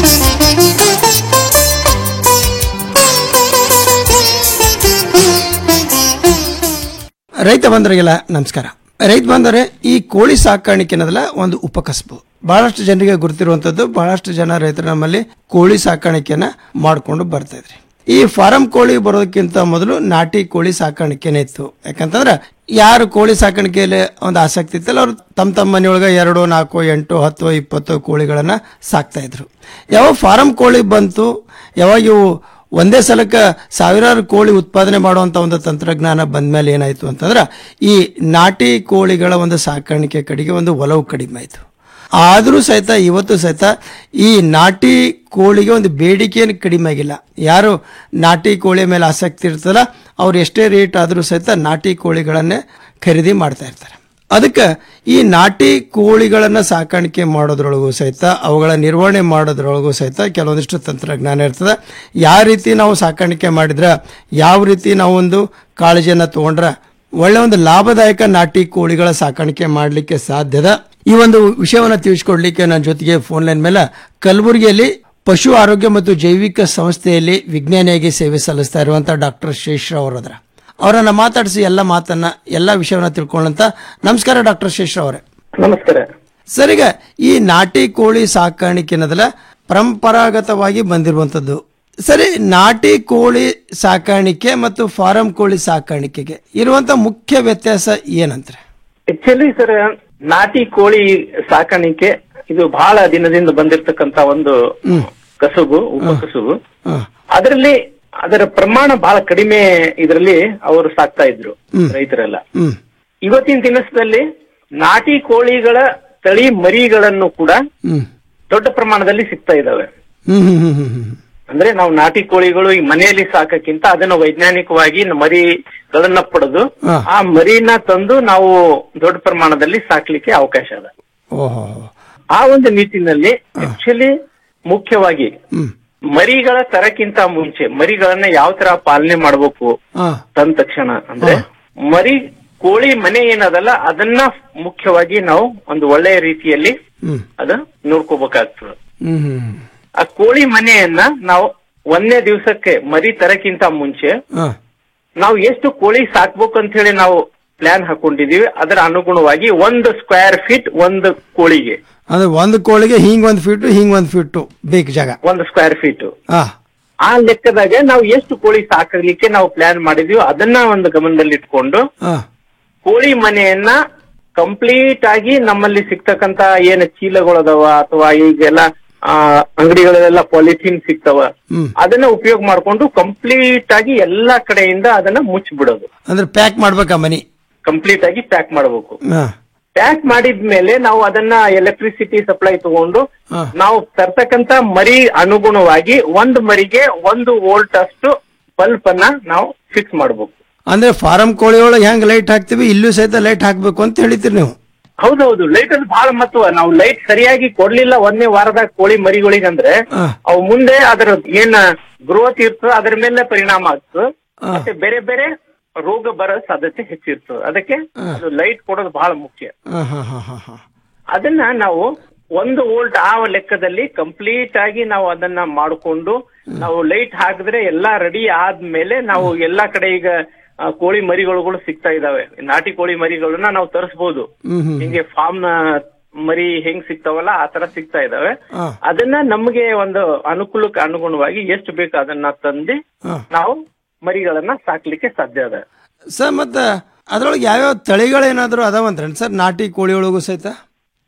ರೈತ ಬಂಧುಗಳಿಗೆಲ್ಲ ನಮಸ್ಕಾರ ರೈತ ಬಂದರೆ ಈ ಕೋಳಿ ಸಾಕಾಣಿಕೆ ಅನ್ನೋದಲ್ಲ ಒಂದು ಉಪಕಸಬು ಬಹಳಷ್ಟು ಜನರಿಗೆ ಗುರುತಿರುವಂತದ್ದು ಬಹಳಷ್ಟು ಜನ ರೈತರು ನಮ್ಮಲ್ಲಿ ಕೋಳಿ ಸಾಕಾಣಿಕೆಯನ್ನ ಮಾಡಿಕೊಂಡು ಬರ್ತಾ ಇದ್ರಿ ಈ ಫಾರಂ ಕೋಳಿ ಬರೋದಕ್ಕಿಂತ ಮೊದಲು ನಾಟಿ ಕೋಳಿ ಸಾಕಾಣಿಕೆನೇ ಇತ್ತು ಯಾಕಂತಂದ್ರೆ ಯಾರು ಕೋಳಿ ಸಾಕಾಣಿಕೆಯಲ್ಲಿ ಒಂದು ಆಸಕ್ತಿ ಇತ್ತಲ್ಲ ಅವ್ರು ತಮ್ಮ ತಮ್ಮ ಮನೆಯೊಳಗೆ ಎರಡು ನಾಲ್ಕು ಎಂಟು ಹತ್ತು ಇಪ್ಪತ್ತು ಕೋಳಿಗಳನ್ನ ಸಾಕ್ತಾ ಇದ್ರು ಯಾವಾಗ ಫಾರಂ ಕೋಳಿ ಬಂತು ಯಾವಾಗ ಇವು ಒಂದೇ ಸಲಕ್ಕೆ ಸಾವಿರಾರು ಕೋಳಿ ಉತ್ಪಾದನೆ ಮಾಡುವಂತ ಒಂದು ತಂತ್ರಜ್ಞಾನ ಬಂದ್ಮೇಲೆ ಏನಾಯ್ತು ಅಂತಂದ್ರೆ ಈ ನಾಟಿ ಕೋಳಿಗಳ ಒಂದು ಸಾಕಾಣಿಕೆ ಕಡೆಗೆ ಒಂದು ಒಲವು ಕಡಿಮೆ ಆಯ್ತು ಆದರೂ ಸಹಿತ ಇವತ್ತು ಸಹಿತ ಈ ನಾಟಿ ಕೋಳಿಗೆ ಒಂದು ಬೇಡಿಕೆಯನ್ನು ಕಡಿಮೆ ಆಗಿಲ್ಲ ಯಾರು ನಾಟಿ ಕೋಳಿ ಮೇಲೆ ಆಸಕ್ತಿ ಇರ್ತದಲ್ಲ ಅವ್ರು ಎಷ್ಟೇ ರೇಟ್ ಆದರೂ ಸಹಿತ ನಾಟಿ ಕೋಳಿಗಳನ್ನೇ ಖರೀದಿ ಮಾಡ್ತಾ ಇರ್ತಾರೆ ಅದಕ್ಕೆ ಈ ನಾಟಿ ಕೋಳಿಗಳನ್ನ ಸಾಕಾಣಿಕೆ ಮಾಡೋದ್ರೊಳಗೂ ಸಹಿತ ಅವುಗಳ ನಿರ್ವಹಣೆ ಮಾಡೋದ್ರೊಳಗೂ ಸಹಿತ ಕೆಲವೊಂದಿಷ್ಟು ತಂತ್ರಜ್ಞಾನ ಇರ್ತದೆ ಯಾವ ರೀತಿ ನಾವು ಸಾಕಾಣಿಕೆ ಮಾಡಿದ್ರೆ ಯಾವ ರೀತಿ ನಾವು ಒಂದು ಕಾಳಜಿಯನ್ನ ತಗೊಂಡ್ರೆ ಒಳ್ಳೆ ಒಂದು ಲಾಭದಾಯಕ ನಾಟಿ ಕೋಳಿಗಳ ಸಾಕಾಣಿಕೆ ಮಾಡಲಿಕ್ಕೆ ಸಾಧ್ಯದ ಈ ಒಂದು ವಿಷಯವನ್ನು ತಿಳಿಸ್ಕೊಡ್ಲಿಕ್ಕೆ ನನ್ನ ಜೊತೆಗೆ ಫೋನ್ ಲೈನ್ ಮೇಲೆ ಕಲಬುರಗಿಯಲ್ಲಿ ಪಶು ಆರೋಗ್ಯ ಮತ್ತು ಜೈವಿಕ ಸಂಸ್ಥೆಯಲ್ಲಿ ವಿಜ್ಞಾನಿಯಾಗಿ ಸೇವೆ ಸಲ್ಲಿಸ್ತಾ ಇರುವಂತ ಡಾಕ್ಟರ್ ಶೇಷರಾವ್ ಅವರದ್ರ ಅವರನ್ನ ಮಾತಾಡಿಸಿ ಎಲ್ಲ ಮಾತನ್ನ ಎಲ್ಲ ವಿಷಯವನ್ನ ತಿಳ್ಕೊಳ್ಳಂತ ನಮಸ್ಕಾರ ಡಾಕ್ಟರ್ ಶೇಷರಾವ್ ಅವರೇ ನಮಸ್ಕಾರ ಸರ್ ಈಗ ಈ ನಾಟಿ ಕೋಳಿ ಸಾಕಾಣಿಕೆ ಅನ್ನೋದಲ್ಲ ಪರಂಪರಾಗತವಾಗಿ ಬಂದಿರುವಂತದ್ದು ಸರಿ ನಾಟಿ ಕೋಳಿ ಸಾಕಾಣಿಕೆ ಮತ್ತು ಫಾರಂ ಕೋಳಿ ಸಾಕಾಣಿಕೆಗೆ ಇರುವಂತ ಮುಖ್ಯ ವ್ಯತ್ಯಾಸ ಏನಂದ್ರೆ ಆಕ್ಚುಲಿ ಸರ್ ನಾಟಿ ಕೋಳಿ ಸಾಕಾಣಿಕೆ ಇದು ಬಹಳ ದಿನದಿಂದ ಬಂದಿರತಕ್ಕಂತ ಒಂದು ಕಸುಬು ಉಪಕಸುಬು ಅದರಲ್ಲಿ ಅದರ ಪ್ರಮಾಣ ಬಹಳ ಕಡಿಮೆ ಇದರಲ್ಲಿ ಅವರು ಸಾಕ್ತಾ ಇದ್ರು ರೈತರೆಲ್ಲ ಹ್ಮ್ ಇವತ್ತಿನ ದಿನಸದಲ್ಲಿ ನಾಟಿ ಕೋಳಿಗಳ ತಳಿ ಮರಿಗಳನ್ನು ಕೂಡ ಹ್ಮ್ ದೊಡ್ಡ ಪ್ರಮಾಣದಲ್ಲಿ ಸಿಗ್ತಾ ಇದಾವೆ ಹ್ಮ್ ಹ್ಮ್ ಹ್ಮ್ ಹ್ಮ್ ಹ್ಮ್ ಅಂದ್ರೆ ನಾವು ನಾಟಿ ಕೋಳಿಗಳು ಈ ಮನೆಯಲ್ಲಿ ಸಾಕಕ್ಕಿಂತ ಅದನ್ನ ವೈಜ್ಞಾನಿಕವಾಗಿ ನ- ಮರಿಗಳನ್ನ ಪಡೆದು ಹಾ. ಆ ಮರಿನ ತಂದು ನಾವು ದೊಡ್ಡ ಪ್ರಮಾಣದಲ್ಲಿ ಸಾಕ್ಲಿಕ್ಕೆ ಅವಕಾಶ ಅದ ಓಹೋ ಆ ಒಂದು ನಿಟ್ಟಿನಲ್ಲಿ ಆಕ್ಚುಲಿ ಮುಖ್ಯವಾಗಿ ಹ್ಮ್ ಮರಿಗಳ ತರಕ್ಕಿಂತ ಮುಂಚೆ ಮರಿಗಳನ್ನ ಯಾವ ತರ ಪಾಲನೆ ಮಾಡಬೇಕು ಹಾ ತಂದ ತಕ್ಷಣ ಅಂದ್ರೆ ಮರಿ ಕೋಳಿ ಮನೆ ಏನದಲ್ಲ ಅದನ್ನ ಮುಖ್ಯವಾಗಿ ನಾವು ಒಂದು ಒಳ್ಳೆಯ ರೀತಿಯಲ್ಲಿ ಹ್ಮ್ ಅದ ನೋಡ್ಕೋಬೇಕಾಗ್ತದೆ ಹ್ಮ್ ಹ್ಮ್ ಆ ಕೋಳಿ ಮನೆಯನ್ನ ನಾವು ಒಂದನೇ ದಿವಸಕ್ಕೆ ಮರಿ ತರಕ್ಕಿಂತ ಮುಂಚೆ ಹಾ ನಾವು ಎಷ್ಟು ಕೋಳಿ ಸಾಕ್ಬೇಕು ಅಂತ ಹೇಳಿ ನಾವು ಪ್ಲಾನ್ ಹಾಕೊಂಡಿದೀವಿ ಅದರ ಅನುಗುಣವಾಗಿ ಒಂದು ಸ್ಕ್ವೇರ್ ಫೀಟ್ ಒಂದು ಕೋಳಿಗೆ ಅಂದ್ರೆ ಒಂದು ಕೋಳಿಗೆ ಹಿಂಗ್ ಒಂದ್ ಫೀಟು ಹಿಂಗ್ ಒಂದ್ ಫೀಟು ಬೇಕು ಜಾಗ ಒಂದು ಸ್ಕ್ವೇರ್ ಫೀಟ್ ಹಾ ಆ ಲೆಕ್ಕದಾಗ ನಾವು ಎಷ್ಟು ಕೋಳಿ ಸಾಕಲಿಕ್ಕೆ ನಾವು ಪ್ಲಾನ್ ಮಾಡಿದೀವಿ ಅದನ್ನ ಒಂದು ಗಮನದಲ್ಲಿ ಇಟ್ಕೊಂಡು ಹಾ ಕೋಳಿ ಮನೆಯನ್ನ ಕಂಪ್ಲೀಟ್ ಆಗಿ ನಮ್ಮಲ್ಲಿ ಸಿಗ್ತಕ್ಕಂತ ಏನು ಚೀಲಗಳದಾವ ಅಥವಾ ಈಗೆಲ್ಲ ಆ, ಅಂಗಡಿಗಳಲ್ಲೆಲ್ಲ ಪಾಲಿಥೀನ್ ಸಿಗ್ತಾವ ಹ್ಮ್ ಅದನ್ನ ಉಪಯೋಗ ಮಾಡ್ಕೊಂಡು ಕಂಪ್ಲೀಟ್ ಆಗಿ ಎಲ್ಲಾ ಕಡೆಯಿಂದ ಅದನ್ನ ಮುಚ್ಚಿಬಿಡೋದು ಅಂದ್ರೆ ಪ್ಯಾಕ್ ಮಾಡ್ಬೇಕಾ ಮನಿ ಕಂಪ್ಲೀಟ್ ಆಗಿ ಪ್ಯಾಕ್ ಮಾಡಬೇಕು ಹಾ ಪ್ಯಾಕ್ ಮಾಡಿದ್ಮೇಲೆ ನಾವು ಅದನ್ನ ಎಲೆಕ್ಟ್ರಿಸಿಟಿ ಸಪ್ಲೈ ತಗೊಂಡು ಹಾ. ನಾವು ತರ್ತಕ್ಕಂತ ಮರಿ ಅನುಗುಣವಾಗಿ ಒಂದು ಮರಿಗೆ ಒಂದು ವೋಲ್ಟ್ ಅಷ್ಟು ಬಲ್ಬ್ ಅನ್ನ ನಾವು ಫಿಕ್ಸ್ ಮಾಡಬೇಕು ಅಂದ್ರೆ ಫಾರಂ ಕೋಳಿ ಒಳಗೆ ಹೆಂಗ್ ಲೈಟ್ ಹಾಕ್ತಿವಿ ಇಲ್ಲೂ ಸಹಿತ ಲೈಟ್ ಹಾಕ್ಬೇಕು ಅಂತ ಹೇಳಿತೀರಿ ನೀವು ಹೌದೌದು ಲೈಟ್ ಅಲ್ಲಿ ಬಹಳ ಮಹತ್ವ ನಾವು ಲೈಟ್ ಸರಿಯಾಗಿ ಕೊಡ್ಲಿಲ್ಲ ಒಂದನೇ ವಾರದಾಗ ಕೋಳಿ ಮರಿಗಳಿಗಂದ್ರೆ ಹಾ. ಅವು ಮುಂದೆ ಅದರ ಏನ್ ಗ್ರೋತ್ ಇರ್ತದೆ ಅದ್ರ ಮೇಲೆ ಪರಿಣಾಮ ಆಗ್ತದೆ ಮತ್ತೆ ಬೇರೆ ಬೇರೆ ರೋಗ ಬರೋ ಸಾಧ್ಯತೆ ಹೆಚ್ಚಿರ್ತದೆ ಅದಕ್ಕೆ ಅದು ಲೈಟ್ ಕೊಡೋದು ಬಹಳ ಮುಖ್ಯ ಹಾ ಹಾ ಹಾ ಹಾ ಹಾ ಅದನ್ನ ನಾವು ಒಂದು ವೋಲ್ಟ್ ಆ ಲೆಕ್ಕದಲ್ಲಿ ಕಂಪ್ಲೀಟ್ ಆಗಿ ನಾವು ಅದನ್ನ ಮಾಡಿಕೊಂಡು ನಾವು ಲೈಟ್ ಹಾಕಿದ್ರೆ ಎಲ್ಲಾ ರೆಡಿ ಆದ್ಮೇಲೆ ನಾವು ಎಲ್ಲಾ ಕಡೆ ಈಗ ಆ, ಕೋಳಿ ಮರಿಗಳು ಸಿಗ್ತಾ ಇದಾವೆ ನಾಟಿ ಕೋಳಿ ಮರಿಗಳನ್ನ ನಾವು ತರಿಸಬಹುದು ಹ್ಮ್ ಹ್ಮ್ ಹಿಂಗೆ ಫಾರ್ಮ್ ನ ಮರಿ ಹೆಂಗ್ ಸಿಗ್ತಾವಲ್ಲ ಆ ತರ ಸಿಗ್ತಾ ಇದಾವೆ ಹಾ ಅದನ್ನ ನಮಗೆ ಒಂದು ಅನುಕೂಲಕ್ಕೆ ಅನುಗುಣವಾಗಿ ಎಷ್ಟು ಬೇಕು ಅದನ್ನ ತಂದು ಹಾ. ನಾವು ಮರಿಗಳನ್ನ ಸಾಕ್ಲಿಕ್ಕೆ ಸಾಧ್ಯ ಅದ ಸರ್ ಮತ್ತೆ ಅದ್ರೊಳಗೆ ಯಾವ್ಯಾವ ತಳಿಗಳೇನಾದ್ರು ಅದಾವಂತ್ರೇನು ಸರ್ ನಾಟಿ ಕೋಳಿ ಒಳಗೂ ಸಹಿತ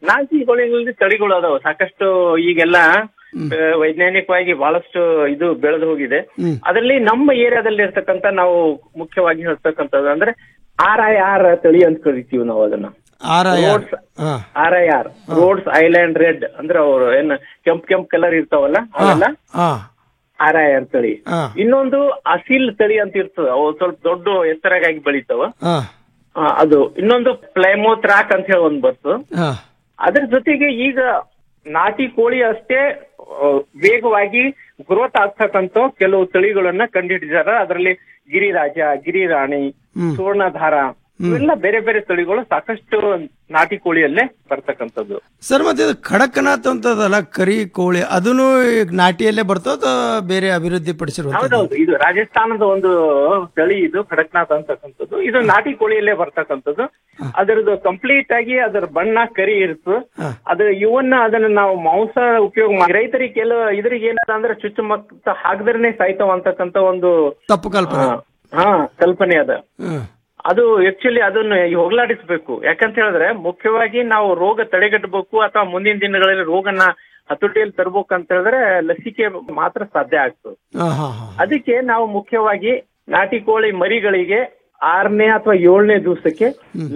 ನಾಟಿ ಕೋಳಿಗಳಲ್ಲಿ ತಳಿಗಳು ಅದಾವ ಸಾಕಷ್ಟು ಈಗೆಲ್ಲ ಆ, ವೈಜ್ಞಾನಿಕವಾಗಿ ಬಹಳಷ್ಟು ಇದು ಬೆಳೆದು ಹೋಗಿದೆ ಅದರಲ್ಲಿ ನಮ್ಮ ಏರಿಯಾದಲ್ಲಿ ಇರ್ತಕ್ಕಂತ ನಾವು ಮುಖ್ಯವಾಗಿ ಹೇಳ್ತಕ್ಕಂಥದ್ದು ಅಂದ್ರೆ ಆರ್ ಐ ಆರ್ ತಳಿ ಅಂತ ಕರಿತೀವಿ ನಾವು ಅದನ್ನ R I R Rhodes R I R Rhodes Island Red ಅಂದ್ರೆ ಅವ್ರು ಏನ್ ಕೆಂಪ್ ಕೆಂಪ್ ಕಲರ್ ಇರ್ತಾವಲ್ಲ ಅವೆಲ್ಲ ಹಾ ಆರ್ ಐ ಆರ್ ತಳಿ ಹಾ ಇನ್ನೊಂದು ಅಸಿಲ್ ತಳಿ ಅಂತ ಇರ್ತದ ಅವು ಸ್ವಲ್ಪ ದೊಡ್ಡ ಎತ್ತರಗಾಗಿ ಬೆಳಿತಾವ ಹಾ ಆ, ಅದು ಇನ್ನೊಂದು ಪ್ಲೈಮೋತ್ರಾಕ್ ಅಂತ ಹೇಳಿ ಒಂದ್ ಬರ್ತು ಹಾ ಅದ್ರ ಜೊತೆಗೆ ಈಗ ನಾಟಿ ಕೋಳಿ ಅಷ್ಟೇ ಆ, ವೇಗವಾಗಿ ಗ್ರೋತ್ ಆಗ್ತಕ್ಕಂತ ಕೆಲವು ತಳಿಗಳನ್ನ ಕಂಡುಹಿಡಿದಾರ ಅದರಲ್ಲಿ ಗಿರಿರಾಜ ಗಿರಿರಾಣಿ ಸುವರ್ಣಧಾರ ಇವೆಲ್ಲ ಬೇರೆ ಬೇರೆ ತಳಿಗಳು ಸಾಕಷ್ಟು ನಾಟಿ ಕೋಳಿಯಲ್ಲೇ ಬರ್ತಕ್ಕಂಥದ್ದು ಸರ್ ಮತ್ತೆ ಇದು ಕಡಕನಾಥ್ ಅಂತದಲ್ಲ ಕರಿ ಕೋಳಿ ಅದನ್ನು ಈಗ ನಾಟಿಯಲ್ಲೇ ಬರ್ತೋ ಅಥವಾ ಬೇರೆ ಅಭಿವೃದ್ಧಿ ಪಡಿಸಿರುವಂತ ಹೌದೌದು ಇದು ರಾಜಸ್ಥಾನದ ಒಂದು ತಳಿ ಇದು ಖಡಕ್ನಾಥ್ ಅಂತಕ್ಕಂಥದ್ದು ಇದು ನಾಟಿ ಕೋಳಿಯಲ್ಲೇ ಬರ್ತಕ್ಕಂಥದ್ದು ಅದರದ್ದು ಕಂಪ್ಲೀಟ್ ಆಗಿ ಅದರ ಬಣ್ಣ ಕರಿ ಇರುತ್ತೆ ಅದು ಇವನ್ನ ಅದನ್ನ ನಾವು ಮಾಂಸ ಉಪಯೋಗ ಮಾಡಿ ರೈತರಿಗೆ ಕೆಲವು ಇದ್ರಿಗೆ ಏನದ ಅಂದ್ರೆ ಚುಚ್ಚುಮಕ್ಕ ಹಾಕದ್ರನೆ ಸಾಯ್ತಾವ ಅಂತಕ್ಕಂಥ ಒಂದು ತಪ್ಪು ಕಲ್ಪನೆ ಆ, ಹಾ ಕಲ್ಪನೆ ಅದ ಹ್ಮ್. ಅದು ಆಕ್ಚುಲಿ ಅದನ್ನ ಹೋಗ್ಲಾಡಿಸ್ಬೇಕು ಯಾಕಂತ ಹೇಳಿದ್ರೆ ಮುಖ್ಯವಾಗಿ ನಾವು ರೋಗ ತಡೆಗಟ್ಟಬೇಕು ಅಥವಾ ಮುಂದಿನ ದಿನಗಳಲ್ಲಿ ರೋಗನ ಹತೋಟಿಯಲ್ಲಿ ತರಬೇಕು ಅಂತ ಹೇಳಿದ್ರೆ ಲಸಿಕೆ ಮಾತ್ರ ಸಾಧ್ಯ ಆಗ್ತದೆ ಹಾ ಹಾ ಹಾ ಅದಕ್ಕೆ ನಾವು ಮುಖ್ಯವಾಗಿ ನಾಟಿ ಕೋಳಿ ಮರಿಗಳಿಗೆ ಆರನೇ ಅಥವಾ ಏಳನೇ ದಿವಸಕ್ಕೆ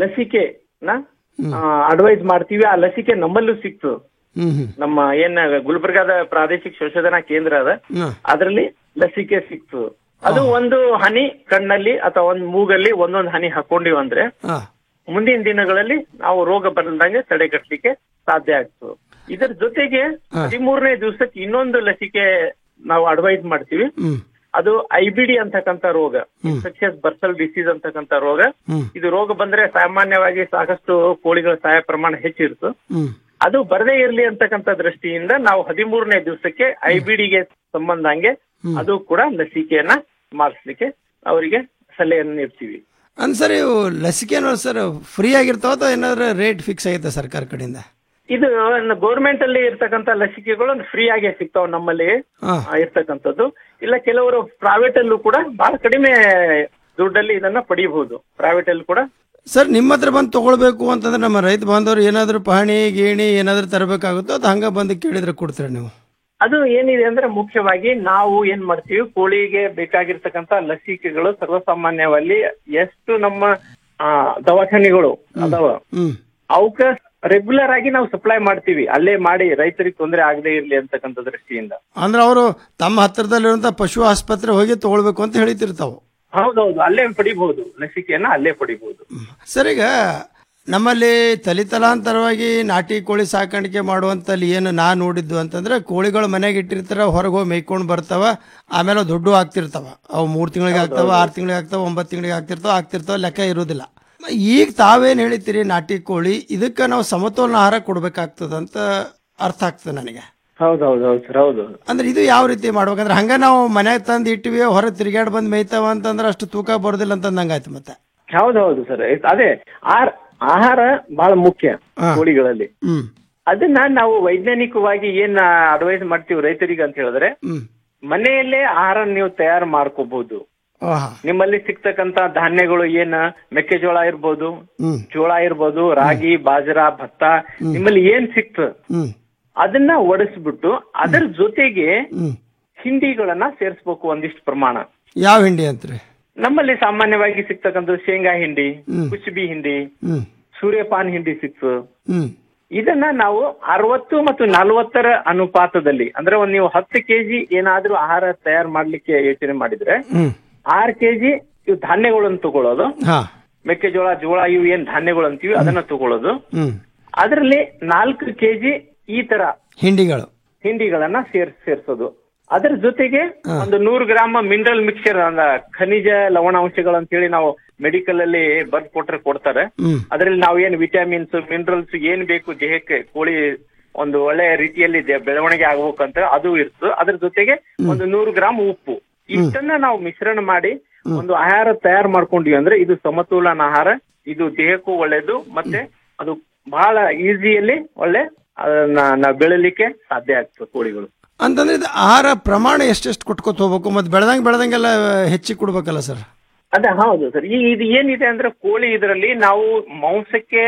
ಲಸಿಕೆನ ಅಡ್ವೈಸ್ ಮಾಡ್ತೀವಿ ಆ ಲಸಿಕೆ ನಮ್ಮಲ್ಲೂ ಸಿಕ್ತು ಹ್ಮ್ ಹ್ಮ್ ನಮ್ಮ ಏನ್ ಗುಲ್ಬರ್ಗಾದ ಪ್ರಾದೇಶಿಕ ಸಂಶೋಧನಾ ಕೇಂದ್ರ ಅದ ಹ್ಮ್. ಅದರಲ್ಲಿ ಲಸಿಕೆ ಸಿಕ್ತು ಅದು ಒಂದು ಹನಿ ಕಣ್ಣಲ್ಲಿ ಅಥವಾ ಒಂದ್ ಮೂಗಲ್ಲಿ ಒಂದೊಂದು ಹನಿ ಹಾಕೊಂಡಿವಿ ಅಂದ್ರೆ ಹಾ ಮುಂದಿನ ದಿನಗಳಲ್ಲಿ ನಾವು ರೋಗ ಬರಲ್ದಂಗೆ ತಡೆಗಟ್ಟಲಿಕ್ಕೆ ಸಾಧ್ಯ ಆಗ್ತದೆ ಇದರ ಜೊತೆಗೆ ಹದಿಮೂರನೇ ದಿವಸಕ್ಕೆ ಇನ್ನೊಂದು ಲಸಿಕೆ ನಾವು ಅಡ್ವೈಸ್ ಮಾಡ್ತೀವಿ ಹ್ಮ್ ಅದು ಐ ಬಿ ಡಿ ಅಂತಕ್ಕಂಥ ರೋಗ ಇನ್ಫೆಕ್ಷಸ್ ಬರ್ಸಲ್ ಡಿಸೀಸ್ ಅಂತಕ್ಕಂಥ ರೋಗ ಹ್ಮ್. ಇದು ರೋಗ ಬಂದ್ರೆ ಸಾಮಾನ್ಯವಾಗಿ ಸಾಕಷ್ಟು ಕೋಳಿಗಳ ಸಾಯ ಪ್ರಮಾಣ ಹೆಚ್ಚಿರುತ್ತೆ ಹ್ಮ್ ಅದು ಬರದೇ ಇರ್ಲಿ ಅಂತಕ್ಕಂಥ ದೃಷ್ಟಿಯಿಂದ ನಾವು ಹದಿಮೂರನೇ ದಿವಸಕ್ಕೆ ಐ ಬಿ ಡಿಗೆ ಸಂಬಂಧಂಗೆ ಅದು ಕೂಡ ಲಸಿಕೆಯನ್ನ ಮಾಡಿಸ್ಲಿಕ್ಕೆ ಅವರಿಗೆ ಸಲಹೆಯನ್ನು ನೀಡ್ತೀವಿ ಅಂದ್ ಸರ್ ಇವು ಲಸಿಕೆ ಸರ್ ಫ್ರೀ ಆಗಿರ್ತಾವ ಅಥವಾ ಏನಾದ್ರು ರೇಟ್ ಫಿಕ್ಸ್ ಆಗೈತೆ ಸರ್ಕಾರ ಕಡೆಯಿಂದ ಇದು ಗೌರ್ಮೆಂಟ್ ಅಲ್ಲಿ ಇರ್ತಕ್ಕಂಥ ಲಸಿಕೆಗಳು ಫ್ರೀ ಆಗೇ ಸಿಗ್ತಾವ ನಮ್ಮಲ್ಲಿ ಹಾ. ಆ, ಇರ್ತಕ್ಕಂಥದ್ದು ಇಲ್ಲ ಕೆಲವರು ಪ್ರೈವೇಟ್ ಅಲ್ಲೂ ಕೂಡ ಬಹಳ ಕಡಿಮೆ ದುಡ್ಡಲ್ಲಿ ಇದನ್ನ ಪಡಿಬಹುದು ಪ್ರೈವೇಟ್ ಅಲ್ಲಿ ಕೂಡ ಸರ್ ನಿಮ್ಮ ಹತ್ರ ಬಂದು ತಗೊಳ್ಬೇಕು ಅಂತಂದ್ರೆ ನಮ್ಮ ರೈತ ಬಾಂಧವರು ಏನಾದ್ರು ಪಹಣಿ ಗೇಣಿ ಏನಾದ್ರು ತರಬೇಕಾಗುತ್ತೋ ಅದು ಹಂಗ ಬಂದು ಕೇಳಿದ್ರೆ ಕೊಡ್ತೀರಾ ನೀವು ಅದು ಏನಿದೆ ಅಂದ್ರೆ ಮುಖ್ಯವಾಗಿ ನಾವು ಏನ್ ಮಾಡ್ತೀವಿ ಕೋಳಿಗೆ ಬೇಕಾಗಿರ್ತಕ್ಕಂಥ ಲಸಿಕೆಗಳು ಸರ್ವಸಾಮಾನ್ಯವಾಗಿ ಎಷ್ಟು ನಮ್ಮ ಆ, ದವಾಖಾನೆಗಳು ಅದಾವ ಹ್ಮ್ ಅವಕ್ಕ ರೆಗ್ಯುಲರ್ ಆಗಿ ನಾವು ಸಪ್ಲೈ ಮಾಡ್ತೀವಿ ಅಲ್ಲೇ ಮಾಡಿ ರೈತರಿಗೆ ತೊಂದರೆ ಆಗದೆ ಇರ್ಲಿ ಅಂತಕ್ಕಂಥ ದೃಷ್ಟಿಯಿಂದ ಅಂದ್ರೆ ಅವರು ತಮ್ಮ ಹತ್ತಿರದಲ್ಲಿರುವಂತ ಪಶು ಆಸ್ಪತ್ರೆ ಹೋಗಿ ತಗೊಳ್ಬೇಕು ಅಂತ ಹೇಳ್ತಿರ್ತಾವ ಹೌದೌದು ಅಲ್ಲೇ ಪಡಿಬಹುದು ಲಸಿಕೆಯನ್ನ ಅಲ್ಲೇ ಪಡಿಬಹುದು ಸರ್ ಈಗ ನಮ್ಮಲ್ಲಿ ತಲಿತಲಾಂತರವಾಗಿ ನಾಟಿ ಕೋಳಿ ಸಾಕಾಣಿಕೆ ಮಾಡುವಂತಲ್ಲಿ ಏನು ನಾ ನೋಡಿದ್ದು ಅಂತಂದ್ರೆ ಕೋಳಿಗಳು ಮನೆಗೆ ಇಟ್ಟಿರ್ತಾರ ಹೊರಗೆ ಹೋಗಿ ಮೇಯ್ಕೊಂಡು ಬರ್ತಾವ ಆಮೇಲೆ ಅವು ದೊಡ್ಡ ಆಗ್ತಿರ್ತಾವ ಅವು ಮೂರು ತಿಂಗಳಿಗೆ ಆಗ್ತಾವ ಆರು ತಿಂಗಳಿಗೆ ಆಗ್ತಾವ ಒಂಬತ್ತು ತಿಂಗಳಿಗೆ ಆಗ್ತಿರ್ತಾವ ಆಗ್ತಿರ್ತಾವ ಲೆಕ್ಕ ಇರೋದಿಲ್ಲ ಈಗ ತಾವೇನು ಹೇಳಿತೀರಿ ನಾಟಿ ಕೋಳಿ ಇದಕ್ಕೆ ನಾವು ಸಮತೋಲನ ಆಹಾರ ಕೊಡ್ಬೇಕಾಗ್ತದಂತ ಅರ್ಥ ಆಗ್ತದೆ ನನಗೆ ಹೌದೌದೌದು ಸರ್ ಹೌದು ಅಂದ್ರೆ ಇದು ಯಾವ ರೀತಿ ಮಾಡ್ಬೇಕಂದ್ರೆ ಹಂಗ ನಾವು ಮನೆಗೆ ತಂದು ಇಟ್ಟಿವಿ ಹೊರಗೆ ತಿರುಗಾಡ್ ಬಂದ್ ಮೇಯ್ತಾವ ಅಂತಂದ್ರೆ ಅಷ್ಟು ತೂಕ ಬರೋದಿಲ್ಲ ಅಂತ ನಂಗಾಯ್ತು ಮತ್ತೆ ಹೌದೌದು ಸರ್ ಅದೇ ಆರ್ ಆಹಾರ ಬಹಳ ಮುಖ್ಯ ಕೋಳಿಗಳಲ್ಲಿ ಹ್ಮ್ ಅದನ್ನ ನಾವು ವೈಜ್ಞಾನಿಕವಾಗಿ ಏನ್ ಅಡ್ವೈಸ್ ಮಾಡ್ತೀವಿ ರೈತರಿಗೆ ಅಂತ ಹೇಳಿದ್ರೆ ಹ್ಮ್ ಮನೆಯಲ್ಲೇ ಆಹಾರ ನೀವು ತಯಾರು ಮಾಡ್ಕೋಬಹುದು ಆಹಾ. ನಿಮ್ಮಲ್ಲಿ ಸಿಗ್ತಕ್ಕಂತ ಧಾನ್ಯಗಳು ಏನ ಮೆಕ್ಕೆಜೋಳ ಇರ್ಬೋದು ಹ್ಮ್ ಜೋಳ ಇರ್ಬೋದು ರಾಗಿ ಬಾಜರಾ ಭತ್ತ ನಿಮ್ಮಲ್ಲಿ ಏನ್ ಸಿಕ್ತ ಹ್ಮ್ ಅದನ್ನ ಒಡಿಸ್ಬಿಟ್ಟು ಅದರ ಜೊತೆಗೆ ಹ್ಮ್ ಹಿಂಡಿಗಳನ್ನ ಸೇರಿಸ್ಬೇಕು ಒಂದಿಷ್ಟು ಪ್ರಮಾಣ ಯಾವ ಹಿಂಡಿ ಅಂತ್ರಿ ನಮ್ಮಲ್ಲಿ ಸಾಮಾನ್ಯವಾಗಿ ಸಿಗ್ತಕ್ಕಂಥ ಶೇಂಗಾ ಹಿಂಡಿ ಹ್ಮ್. ಕುಸುಬಿ ಹಿಂಡಿ ಹ್ಮ್ ಸೂರ್ಯಪಾನ್ ಹಿಂಡಿ ಸಿಕ್ತು ಹ್ಮ್ ಇದನ್ನ ನಾವು ಅರವತ್ತು ಮತ್ತು ನಲವತ್ತರ ಅನುಪಾತದಲ್ಲಿ ಅಂದ್ರೆ ಒಂದ್ ನೀವು ಹತ್ತು ಕೆಜಿ ಏನಾದ್ರೂ ಆಹಾರ ತಯಾರು ಮಾಡ್ಲಿಕ್ಕೆ ಯೋಚನೆ ಮಾಡಿದ್ರೆ ಹ್ಮ್ ಆರು ಕೆಜಿ ಇವು ಧಾನ್ಯಗಳನ್ನು ತಗೊಳ್ಳೋದು ಹಾ ಮೆಕ್ಕೆಜೋಳ ಜೋಳ ಇವು ಏನ್ ಧಾನ್ಯಗಳು ಅಂತೀವಿ ಅದನ್ನ ತಗೊಳ್ಳೋದು ಹ್ಮ್ ಅದರಲ್ಲಿ ನಾಲ್ಕು ಕೆಜಿ ಈ ತರ ಹಿಂಡಿಗಳು ಹಿಂಡಿಗಳನ್ನ ಸೇರ್ ಸೇರ್ಸೋದು ಅದರ ಜೊತೆಗೆ ಒಂದು ನೂರು ಗ್ರಾಮ್ ಮಿನರಲ್ ಮಿಕ್ಸ್ಚರ್ ಅಂದ ಖನಿಜ ಲವಣಾಂಶಗಳು ಅಂತ ಹೇಳಿ ನಾವು ಮೆಡಿಕಲ್ ಅಲ್ಲಿ ಬರ್ದ್ ಕೊಟ್ರೆ ಕೊಡ್ತಾರೆ ಹ್ಮ್ ಅದ್ರಲ್ಲಿ ನಾವು ಏನ್ ವಿಟಮಿನ್ಸ್ ಮಿನರಲ್ಸ್ ಏನ್ ಬೇಕು ದೇಹಕ್ಕೆ ಕೋಳಿ ಒಂದು ಒಳ್ಳೆ ರೀತಿಯಲ್ಲಿ ದೆ- ಬೆಳವಣಿಗೆ ಆಗ್ಬೇಕಂತ ಅದು ಇರ್ತದೆ ಅದ್ರ ಜೊತೆಗೆ ಒಂದು ನೂರು ಗ್ರಾಮ್ ಉಪ್ಪು ಇಷ್ಟನ್ನ ನಾವು ಮಿಶ್ರಣ ಮಾಡಿ ಒಂದು ಆಹಾರ ತಯಾರು ಮಾಡ್ಕೊಂಡ್ವಿ ಅಂದ್ರೆ ಇದು ಸಮತೋಲನ ಆಹಾರ ಇದು ದೇಹಕ್ಕೂ ಒಳ್ಳೇದು ಮತ್ತೆ ಅದು ಬಹಳ ಈಸಿಯಲ್ಲಿ ಒಳ್ಳೆ ಅದನ್ನ ನಾವು ಬೆಳಿಲಿಕ್ಕೆ ಸಾಧ್ಯ ಆಗ್ತದೆ ಕೋಳಿಗಳು ಅಂತಂದ್ರೆ ಇದು ಆಹಾರ ಪ್ರಮಾಣ ಎಷ್ಟೆಷ್ಟು ಕೊಟ್ಕೊತ ಹೋಗ್ಬೇಕು ಮತ್ತೆ ಬೆಳೆದಂಗೆ ಬೆಳೆದಂಗೆಲ್ಲ ಹೆಚ್ಚಿಗೆ ಕೊಡ್ಬೇಕಲ್ಲ ಸರ್ ಅದೇ ಹೌದು ಸರ್ ಈ ಇದು ಏನಿದೆ ಅಂದ್ರೆ ಕೋಳಿ ಇದರಲ್ಲಿ ನಾವು ಮಾಂಸಕ್ಕೆ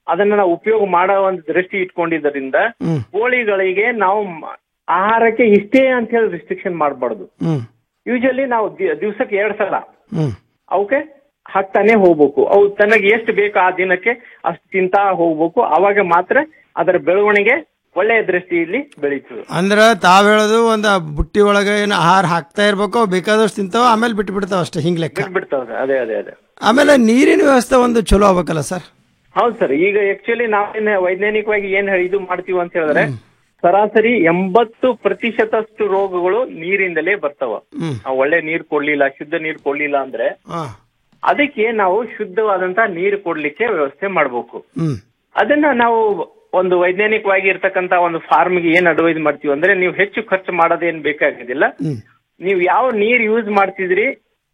ಅದನ್ನ ನಾವು ಉಪಯೋಗ ಮಾಡೋ ಒಂದು ದೃಷ್ಟಿ ಇಟ್ಕೊಂಡಿದ್ದರಿಂದ ಹ್ಮ್ ಕೋಳಿಗಳಿಗೆ ನಾವು ಮ- ಆಹಾರಕ್ಕೆ ಇಷ್ಟೇ ಅಂತ ಹೇಳಿ ರಿಸ್ಟ್ರಿಕ್ಷನ್ ಮಾಡಬಾರ್ದು ಹ್ಮ್ ಯೂಶಲಿ ನಾವು ದಿ- ದಿವ್ಸಕ್ಕೆ ಎರಡ್ ಸಲ ಹ್ಮ್ ಅವಕ್ಕೆ ಹಾಕ್ತಾನೆ ಹೋಗ್ಬೇಕು ಅವು ತನಗೆ ಎಷ್ಟು ಬೇಕು ಆ ದಿನಕ್ಕೆ ಅಷ್ಟು ತಿಂತಾ ಹೋಗ್ಬೇಕು ಅವಾಗ ಮಾತ್ರ ಅದರ ಬೆಳವಣಿಗೆ ಒಳ್ಳೆಯ ದೃಷ್ಟಿಯಲ್ಲಿ ಬೆಳೀತದೆ ಅಂದ್ರ ತಾವ್ ಹೇಳೋದು ಒಂದ್ ಆ ಬುಟ್ಟಿ ಒಳಗೆ ಏನು ಆಹಾರ ಹಾಕ್ತಾ ಇರ್ಬೇಕು ಅವು ಬೇಕಾದಷ್ಟು ತಿಂತಾವ ಆಮೇಲೆ ಬಿಟ್ಟು ಬಿಡ್ತಾವ ಅಷ್ಟೇ ಹಿಂಗ್ ಲೆಕ್ಕ ಬಿಡ್ತಾವೆ ಅದೇ ಅದೇ ಅದೇ ಆಮೇಲೆ ನೀರಿನ ವ್ಯವಸ್ಥೆ ಒಂದು ಚಲೋ ಆಗ್ಬೇಕಲ್ಲ ಸರ್ ಹೌದು ಸರ್ ಈಗ ಆಕ್ಚುಲಿ ನಾವೇನ್ ವೈಜ್ಞಾನಿಕವಾಗಿ ಏನ್ ಹೇಳಿ- ಇದು ಮಾಡ್ತೀವಿ ಅಂತ ಹೇಳಿದ್ರೆ ಸರಾಸರಿ ಎಂಬತ್ತು ಪ್ರತಿಶತಷ್ಟು ರೋಗಗಳು ನೀರಿಂದಲೇ ಬರ್ತಾವ ಹ್ಮ್ ನಾವು ಒಳ್ಳೆ ನೀರ್ ಕೊಡ್ಲಿಲ್ಲ ಶುದ್ಧ ನೀರ್ ಕೊಡ್ಲಿಲ್ಲ ಅಂದ್ರೆ ಹಾ ಅದಕ್ಕೆ ನಾವು ಶುದ್ಧವಾದಂತ ನೀರು ಕೊಡ್ಲಿಕ್ಕೆ ವ್ಯವಸ್ಥೆ ಮಾಡ್ಬೇಕು ಹ್ಮ್ ಅದನ್ನ ನಾವು ಒಂದು ವೈಜ್ಞಾನಿಕವಾಗಿ ಇರ್ತಕ್ಕಂತ ಒಂದು ಫಾರ್ಮ್ಗೆ ಏನ್ ಅಡ್ವೈಸ್ ಮಾಡ್ತೀವಿ ಅಂದ್ರೆ ನೀವು ಹೆಚ್ಚು ಖರ್ಚು ಮಾಡೋದೇನ್ ಬೇಕಾಗೋದಿಲ್ಲ ಹ್ಮ್ ನೀವು ಯಾವ ನೀರ್ ಯೂಸ್ ಮಾಡ್ತಿದ್ರಿ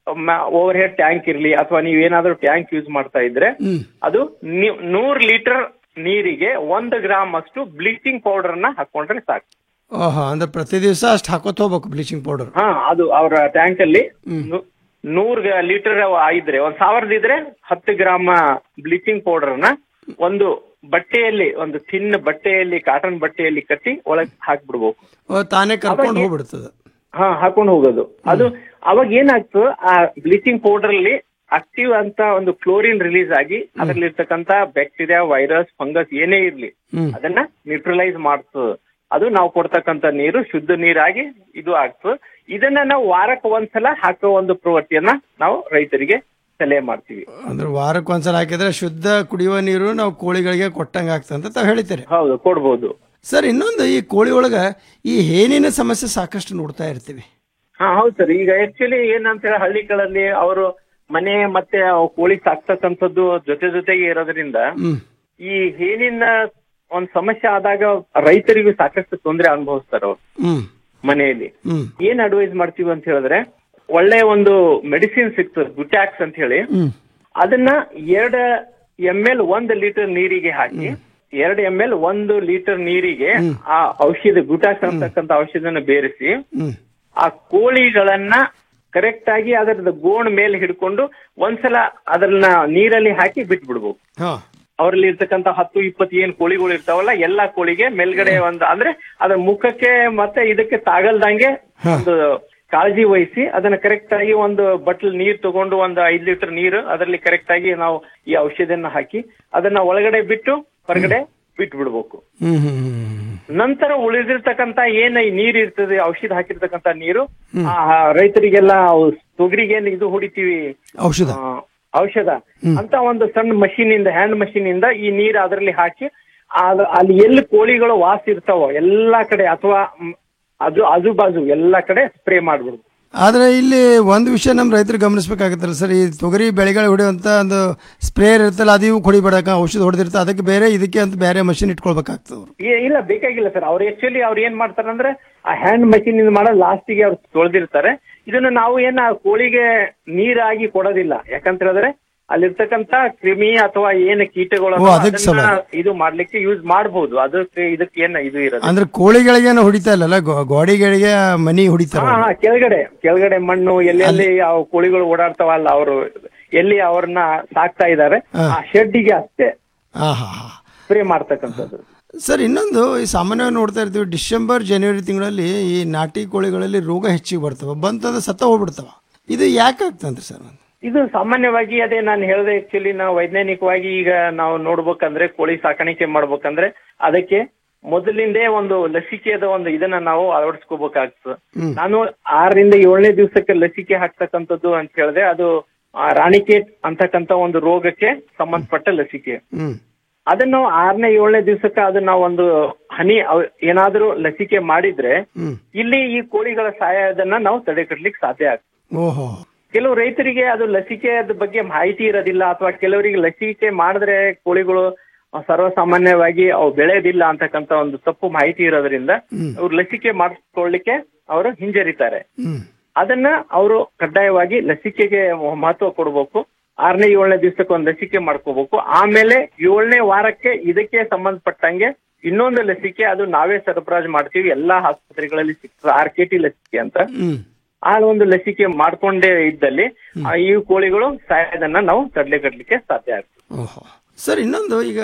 ಓವರ್ ಹೆಡ್ ಟ್ಯಾಂಕ್ ಇರ್ಲಿ ಅಥವಾ ನೀವ್ ಏನಾದ್ರೂ ಟ್ಯಾಂಕ್ ಯೂಸ್ ಮಾಡ್ತಾ ಇದ್ರೆ ಹ್ಮ್ ಅದು ನೀವು ನೂರ್ ಲೀಟರ್ ನೀರಿಗೆ ಒಂದು ಗ್ರಾಮ್ ಅಷ್ಟು ಬ್ಲೀಚಿಂಗ್ ಪೌಡರ್ ನ ಹಾಕೊಂಡ್ರೆ ಸಾಕು ಓಹೋ ಅಂದ್ರೆ ಪ್ರತಿ ದಿವಸ ಅಷ್ಟು ಹಾಕೋತ ಹೋಗ್ಬೇಕು ಬ್ಲೀಚಿಂಗ್ ಪೌಡರ್ ಹಾ ಅದು ಅವರ ಟ್ಯಾಂಕ್ ಅಲ್ಲಿ ನು- ನೂರ್ ಲೀಟರ್ ಇದ್ರೆ ಒಂದ್ ಸಾವಿರದ ಇದ್ರೆ ಹತ್ತು ಗ್ರಾಮ್ ಬ್ಲೀಚಿಂಗ್ ಪೌಡರ್ ನ ಒಂದು ಬಟ್ಟೆಯಲ್ಲಿ ಒಂದು ಥಿನ್ ಬಟ್ಟೆಯಲ್ಲಿ ಕಾಟನ್ ಬಟ್ಟೆಯಲ್ಲಿ ಕಟ್ಟಿ ಒಳಗ್ ಹಾಕ್ಬಿಡ್ಬೇಕು ತಾನೇ ಕರ್ಕೊಂಡು ಅವಾಗ- ಹೋಗ್ಬಿಡ್ತದ ಹಾ ಹಾಕೊಂಡು ಹೋಗೋದು ಅದು ಅವಾಗ ಏನಾಗ್ತು ಆ ಬ್ಲೀಚಿಂಗ್ ಪೌಡರ್ ಅಲ್ಲಿ ಆಕ್ಟಿವ್ ಅಂತ ಒಂದು ಕ್ಲೋರಿನ್ ರಿಲೀಸ್ ಆಗಿ ಅದ್ರಲ್ಲಿ ಇರ್ತಕ್ಕಂತ ಬ್ಯಾಕ್ಟೀರಿಯಾ ವೈರಸ್ ಫಂಗಸ್ ಏನೇ ಇರ್ಲಿ ಹ್ಮ್ ಅದನ್ನ ನ್ಯೂಟ್ರಲೈಸ್ ಮಾಡ್ತದೆ ಅದು ನಾವು ಕೊಡ್ತಕ್ಕಂತ ನೀರು ಶುದ್ಧ ನೀರಾಗಿ ಇದು ಆಗ್ತದೆ ಇದನ್ನ ನಾವು ವಾರಕ್ಕೆ ಒಂದ್ಸಲ ಹಾಕೋ ಒಂದು ಪ್ರವೃತ್ತಿಯನ್ನ ನಾವು ರೈತರಿಗೆ ಸಲಹೆ ಮಾಡ್ತೀವಿ ಅಂದ್ರೆ ವಾರಕ್ಕೆ ಒಂದ್ಸಲ ಹಾಕಿದ್ರೆ ಶುದ್ಧ ಕುಡಿಯುವ ನೀರು ನಾವು ಕೋಳಿಗಳಿಗೆ ಕೊಟ್ಟಂಗ ಆಗ್ತದೆ ಅಂತ ತಾವ್ ಹೇಳ್ತೀರಿ ಹೌದು ಕೊಡ್ಬೋದು ಸರ್ ಇನ್ನೊಂದು ಈ ಕೋಳಿ ಒಳಗ ಈ ಹೇನಿನ ಸಮಸ್ಯೆ ಸಾಕಷ್ಟು ನೋಡ್ತಾ ಇರ್ತೀವಿ ಹಾ ಹೌದು ಸರ್ ಈಗ ಆಕ್ಚುಲಿ ಏನಂತ ಹೇಳಿ ಹಳ್ಳಿಗಳಲ್ಲಿ ಅವರು ಮನೆ ಮತ್ತೆ ಅವು ಕೋಳಿ ಸಾಕ್ತಕ್ಕಂಥದ್ದು ಜೊತೆ ಜೊತೆಗೆ ಇರೋದ್ರಿಂದ ಹ್ಮ್ ಈ ಹೇನಿನ ಒಂದ್ ಸಮಸ್ಯೆ ಆದಾಗ ರೈತರಿಗೂ ಸಾಕಷ್ಟು ತೊಂದರೆ ಅನುಭವಿಸ್ತಾರೆ ಅವ್ರು ಹ್ಮ್ ಮನೆಯಲ್ಲಿ ಹ್ಮ್ ಏನ್ ಅಡ್ವೈಸ್ ಮಾಡ್ತೀವಿ ಅಂತ ಹೇಳಿದ್ರೆ ಒಳ್ಳೆ ಒಂದು ಮೆಡಿಸಿನ್ ಸಿಗ್ತದೆ ಗುಟ್ಯಾಕ್ಸ್ ಅಂತ ಹೇಳಿ ಹ್ಮ್ ಅದನ್ನ ಎರಡ್ ಎಂ ಎಲ್ ಒಂದ್ ಲೀಟರ್ ನೀರಿಗೆ ಹಾಕಿ ಎರಡ್ ಎಂ ಎಲ್ ಒಂದು ಲೀಟರ್ ನೀರಿಗೆ ಆ ಔಷಧ ಗುಟಾಕ್ಸ್ ಅಂತಕ್ಕಂಥ ಔಷಧನ ಬೇರಿಸಿ ಹ್ಮ್ ಆ ಕೋಳಿಗಳನ್ನ ಕರೆಕ್ಟ್ ಆಗಿ ಅದರದ ಗೋಣ್ ಮೇಲೆ ಹಿಡ್ಕೊಂಡು ಒಂದ್ಸಲ ಅದನ್ನ ನೀರಲ್ಲಿ ಹಾಕಿ ಬಿಟ್ಬಿಡ್ಬೇಕು ಹಾ ಅವರಲ್ಲಿ ಇರ್ತಕ್ಕಂತ ಹತ್ತು ಇಪ್ಪತ್ತು ಏನ್ ಕೋಳಿಗಳು ಇರ್ತಾವಲ್ಲ ಎಲ್ಲಾ ಕೋಳಿಗೆ ಮೇಲ್ಗಡೆ ಒಂದು ಅಂದ್ರೆ ಅದ್ರ ಮುಖಕ್ಕೆ ಮತ್ತೆ ಇದಕ್ಕೆ ತಾಗಲ್ದಂಗೆ ಒಂದು ಕಾಳಜಿ ವಹಿಸಿ ಅದನ್ನ ಕರೆಕ್ಟ್ ಆಗಿ ಒಂದು ಬಟ್ಲ್ ನೀರ್ ತಗೊಂಡು ಒಂದು ಐದ್ ಲೀಟರ್ ನೀರು ಅದರಲ್ಲಿ ಕರೆಕ್ಟ್ ಆಗಿ ನಾವು ಈ ಔಷಧಿಯನ್ನ ಹಾಕಿ ಅದನ್ನ ಒಳಗಡೆ ಬಿಟ್ಟು ಹೊರಗಡೆ ಬಿಟ್ಟು ಬಿಡ್ಬೇಕು ಹ್ಮ್ ಹ್ಮ್ ಹ್ಮ್ ನಂತರ ಉಳಿದಿರ್ತಕ್ಕಂತ ಏನ್ ಈ ನೀರ್ ಇರ್ತದೆ ಔಷಧ ಹಾಕಿರ್ತಕ್ಕಂತ ನೀರು ಆ ರೈತರಿಗೆಲ್ಲ ಅವು ತೊಗರಿಗೆ ಏನ್ ಇದು ಹೊಡಿತೀವಿ ಔಷಧ ಆ, ಔಷಧ ಅಂತ ಒಂದು ಸಣ್ಣ ಮಷೀನ್ ಇಂದ ಹ್ಯಾಂಡ್ ಮಷೀನ್ ಇಂದ ಈ ನೀರ್ ಅದರಲ್ಲಿ ಹಾಕಿ ಆ- ಅಲ್ಲಿ ಎಲ್ಲಿ ಕೋಳಿಗಳು ವಾಸ ಇರ್ತಾವೋ ಎಲ್ಲಾ ಕಡೆ ಅಥವಾ ಮ್, ಅದು ಆಜು ಬಾಜು ಎಲ್ಲಾ ಕಡೆ ಸ್ಪ್ರೇ ಮಾಡ್ಬಿಡುದು ಆದ್ರೆ ಇಲ್ಲಿ ಒಂದು ವಿಷಯ ನಮ್ಮ ರೈತರು ಗಮನಿಸಬೇಕಾಗತ್ತಲ್ಲ ಸರ್ ಈ ತೊಗರಿ ಬೆಳೆಗಳು ಹೊಡೆಯುವಂತ ಒಂದು ಸ್ಪ್ರೇಯರ್ ಇರ್ತಲ್ಲ ಅದು ಇವು ಹೊಡಿಬೇಡಕ ಔಷಧ ಹೊಡೆದಿರ್ತಾರೆ ಅದಕ್ಕೆ ಬೇರೆ ಇದಕ್ಕೆ ಅಂತ ಬೇರೆ ಮಷಿನ್ ಇಟ್ಕೊಳ್ಬೇಕಾಗ್ತದೆ ಅವ್ರು ಏ- ಇಲ್ಲ ಬೇಕಾಗಿಲ್ಲ ಸರ್ ಅವ್ರು ಆಕ್ಚುಲಿ ಅವ್ರು ಏನ್ ಮಾಡ್ತಾರೆ ಅಂದ್ರೆ ಆ ಹ್ಯಾಂಡ್ ಮಷೀನ್ ಇಂದ ಮಾಡೋ ಲಾಸ್ಟಿಗೆ ಅವ್ರು ತೊಳೆದಿರ್ತಾರೆ ಇದನ್ನ ನಾವು ಏನ ಕೋಳಿಗೆ ನೀರಾಗಿ ಕೊಡೋದಿಲ್ಲ ಯಾಕಂತ ಹೇಳಿದ್ರೆ ಅಲ್ಲಿರ್ತಕ್ಕಂತ ಕ್ರಿಮಿ ಅಥವಾ ಏನ್ ಕೀಟಗಳು ಓ, ಅಥವಾ ಅದಕ್ಕೆ ಅದನ್ನ ಸಲುವಾಗಿ. ಇದು ಮಾಡ್ಲಿಕ್ಕೆ ಯೂಸ್ ಮಾಡಬಹುದು ಅದಕ್ಕೆ ಇದಕ್ಕೆ ಏನ್ ಇದು ಇರೋದು ಅಂದ್ರೆ ಕೋಳಿಗಳಿಗೇನು ಹೊಡಿತಾ ಇಲ್ಲಲ್ಲ ಗೋ- ಗೋಡಿಗಳಿಗೆ ಮನಿ ಹೊಡಿತಾರ ಹಾ ಹಾ ಕೆಳಗಡೆ ಕೆಳಗಡೆ ಮಣ್ಣು ಎಲ್ಲೆಲ್ಲಿ ಆ ಕೋಳಿಗಳು ಓಡಾಡ್ತಾವಲ್ಲ ಅವರು ಎಲ್ಲಿ ಅವ್ರನ್ನ ಸಾಕ್ತಾ ಇದ್ದಾರೆ ಆ ಶೆಡ್ಡಿಗೆ ಅಷ್ಟೇ ಹಾ ಹಾ ಸ್ಪ್ರೇ ಮಾಡ್ತಕ್ಕಂಥದ್ದು ಸರ್ ಇನ್ನೊಂದು ಈ ಸಾಮಾನ್ಯವಾಗಿ ನೋಡ್ತಾ ಇರ್ತೀವಿ ಡಿಸೆಂಬರ್ ಜನವರಿ ತಿಂಗಳಲ್ಲಿ ಈ ನಾಟಿ ಕೋಳಿಗಳಲ್ಲಿ ರೋಗ ಹೆಚ್ಚಿಗೆ ಬರ್ತವೆ ಬಂತಂದ್ರೆ ಸತ್ತ ಹೋಗ್ಬಿಡ್ತಾವ ಇದು ಯಾಕೆ ಆಗ್ತಂತ್ರಿ ಸರ್ ಇದು ಸಾಮಾನ್ಯವಾಗಿ ಅದೇ ನಾನು ಹೇಳಿದೆ ಆಕ್ಚುಲಿ ನಾವು ವೈಜ್ಞಾನಿಕವಾಗಿ ಈಗ ನಾವು ನೋಡ್ಬೇಕಂದ್ರೆ ಕೋಳಿ ಸಾಕಾಣಿಕೆ ಮಾಡ್ಬೇಕಂದ್ರೆ ಅದಕ್ಕೆ ಮೊದಲಿಂದೇ ಒಂದು ಲಸಿಕೆದ ಒಂದು ಇದನ್ನ ನಾವು ಅಳವಡಿಸ್ಕೋಬೇಕಾಗ್ತದೆ ಹ್ಮ್. ನಾನು ಆರರಿಂದ ಏಳನೇ ದಿವಸಕ್ಕೆ ಲಸಿಕೆ ಹಾಕ್ತಕ್ಕಂಥದ್ದು ಅಂತ ಹೇಳಿದ್ರೆ ಅದು ಆ, ರಾಣಿಕೇಟ್ ಅಂತಕ್ಕಂತ ಒಂದು ರೋಗಕ್ಕೆ ಸಂಬಂಧಪಟ್ಟ ಲಸಿಕೆ ಹ್ಮ್ ಅದನ್ನ ನಾವು ಆರನೇ ಏಳನೇ ದಿವಸಕ್ಕೆ ಅದನ್ನ ನಾವು ಒಂದು ಹನಿ ಅವ್- ಏನಾದ್ರೂ ಲಸಿಕೆ ಮಾಡಿದ್ರೆ ಹ್ಮ್ ಇಲ್ಲಿ ಈ ಕೋಳಿಗಳ ಸಾಯೋದನ್ನ ನಾವು ತಡೆಗಟ್ಟಲಿಕ್ಕೆ ಸಾಧ್ಯ ಆಗ್ತದೆ ಓಹೋ ಕೆಲವು ರೈತರಿಗೆ ಅದು ಲಸಿಕೆದ ಬಗ್ಗೆ ಮಾಹಿತಿ ಇರೋದಿಲ್ಲ ಅಥವಾ ಕೆಲವರಿಗೆ ಲಸಿಕೆ ಮಾಡಿದ್ರೆ ಕೋಳಿಗಳು ಅಹ್, ಸರ್ವಸಾಮಾನ್ಯವಾಗಿ ಅವು ಬೆಳೆಯೋದಿಲ್ಲ ಅಂತಕ್ಕಂತ ಒಂದು ತಪ್ಪು ಮಾಹಿತಿ ಇರೋದ್ರಿಂದ ಹ್ಮ್. ಅವ್ರು ಲಸಿಕೆ ಮಾಡಿಸ್ಕೊಳ್ಳಿಕ್ಕೆ ಅವರು ಹಿಂಜರಿತಾರೆ ಹ್ಮ್ ಅದನ್ನ ಅವರು ಕಡ್ಡಾಯವಾಗಿ ಲಸಿಕೆಗೆ ಮಹತ್ವ ಕೊಡಬೇಕು ಆರನೇ ಏಳನೇ ದಿವಸಕ್ಕೆ ಒಂದು ಲಸಿಕೆ ಮಾಡ್ಕೋಬೇಕು ಆಮೇಲೆ ಏಳನೇ ವಾರಕ್ಕೆ ಇದಕ್ಕೆ ಸಂಬಂಧಪಟ್ಟಂಗೆ ಇನ್ನೊಂದು ಲಸಿಕೆ ಅದು ನಾವೇ ಸರಬರಾಜು ಮಾಡ್ತೀವಿ ಎಲ್ಲಾ ಆಸ್ಪತ್ರೆಗಳಲ್ಲಿ ಸಿಗ್ತದೆ ಆರ್ ಕೆ ಟಿ ಲಸಿಕೆ ಅಂತ ಹ್ಮ್ ಆ ಒಂದು ಲಸಿಕೆ ಮಾಡ್ಕೊಂಡೇ ಇದ್ದಲ್ಲಿ ಆ ಈ ಕೋಳಿಗಳು ಸಾಯೋದನ್ನ ನಾವು ತಡೆಗಟ್ಟಲಿಕ್ಕೆ ಸಾಧ್ಯ ಆಗ್ತದೆ ಓಹೋ ಸರ್ ಇನ್ನೊಂದು ಈಗ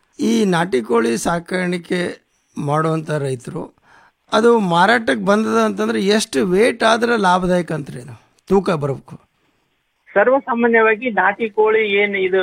ಈ ನಾಟಿ ಕೋಳಿ ಸಾಕಾಣಿಕೆ ಮಾಡುವಂಥ ರೈತರು ಅದು ಮಾರಾಟಕ್ಕೆ ಬಂದದ ಅಂತಂದ್ರೆ ಎಷ್ಟು ವೇಟ್ ಆದ್ರೆ ಲಾಭದಾಯಕ ಅಂತ್ರಿ ಅದು ತೂಕ ಬರಬೇಕು ಸರ್ವಸಾಮಾನ್ಯವಾಗಿ ನಾಟಿ ಕೋಳಿ ಏನ್ ಇದು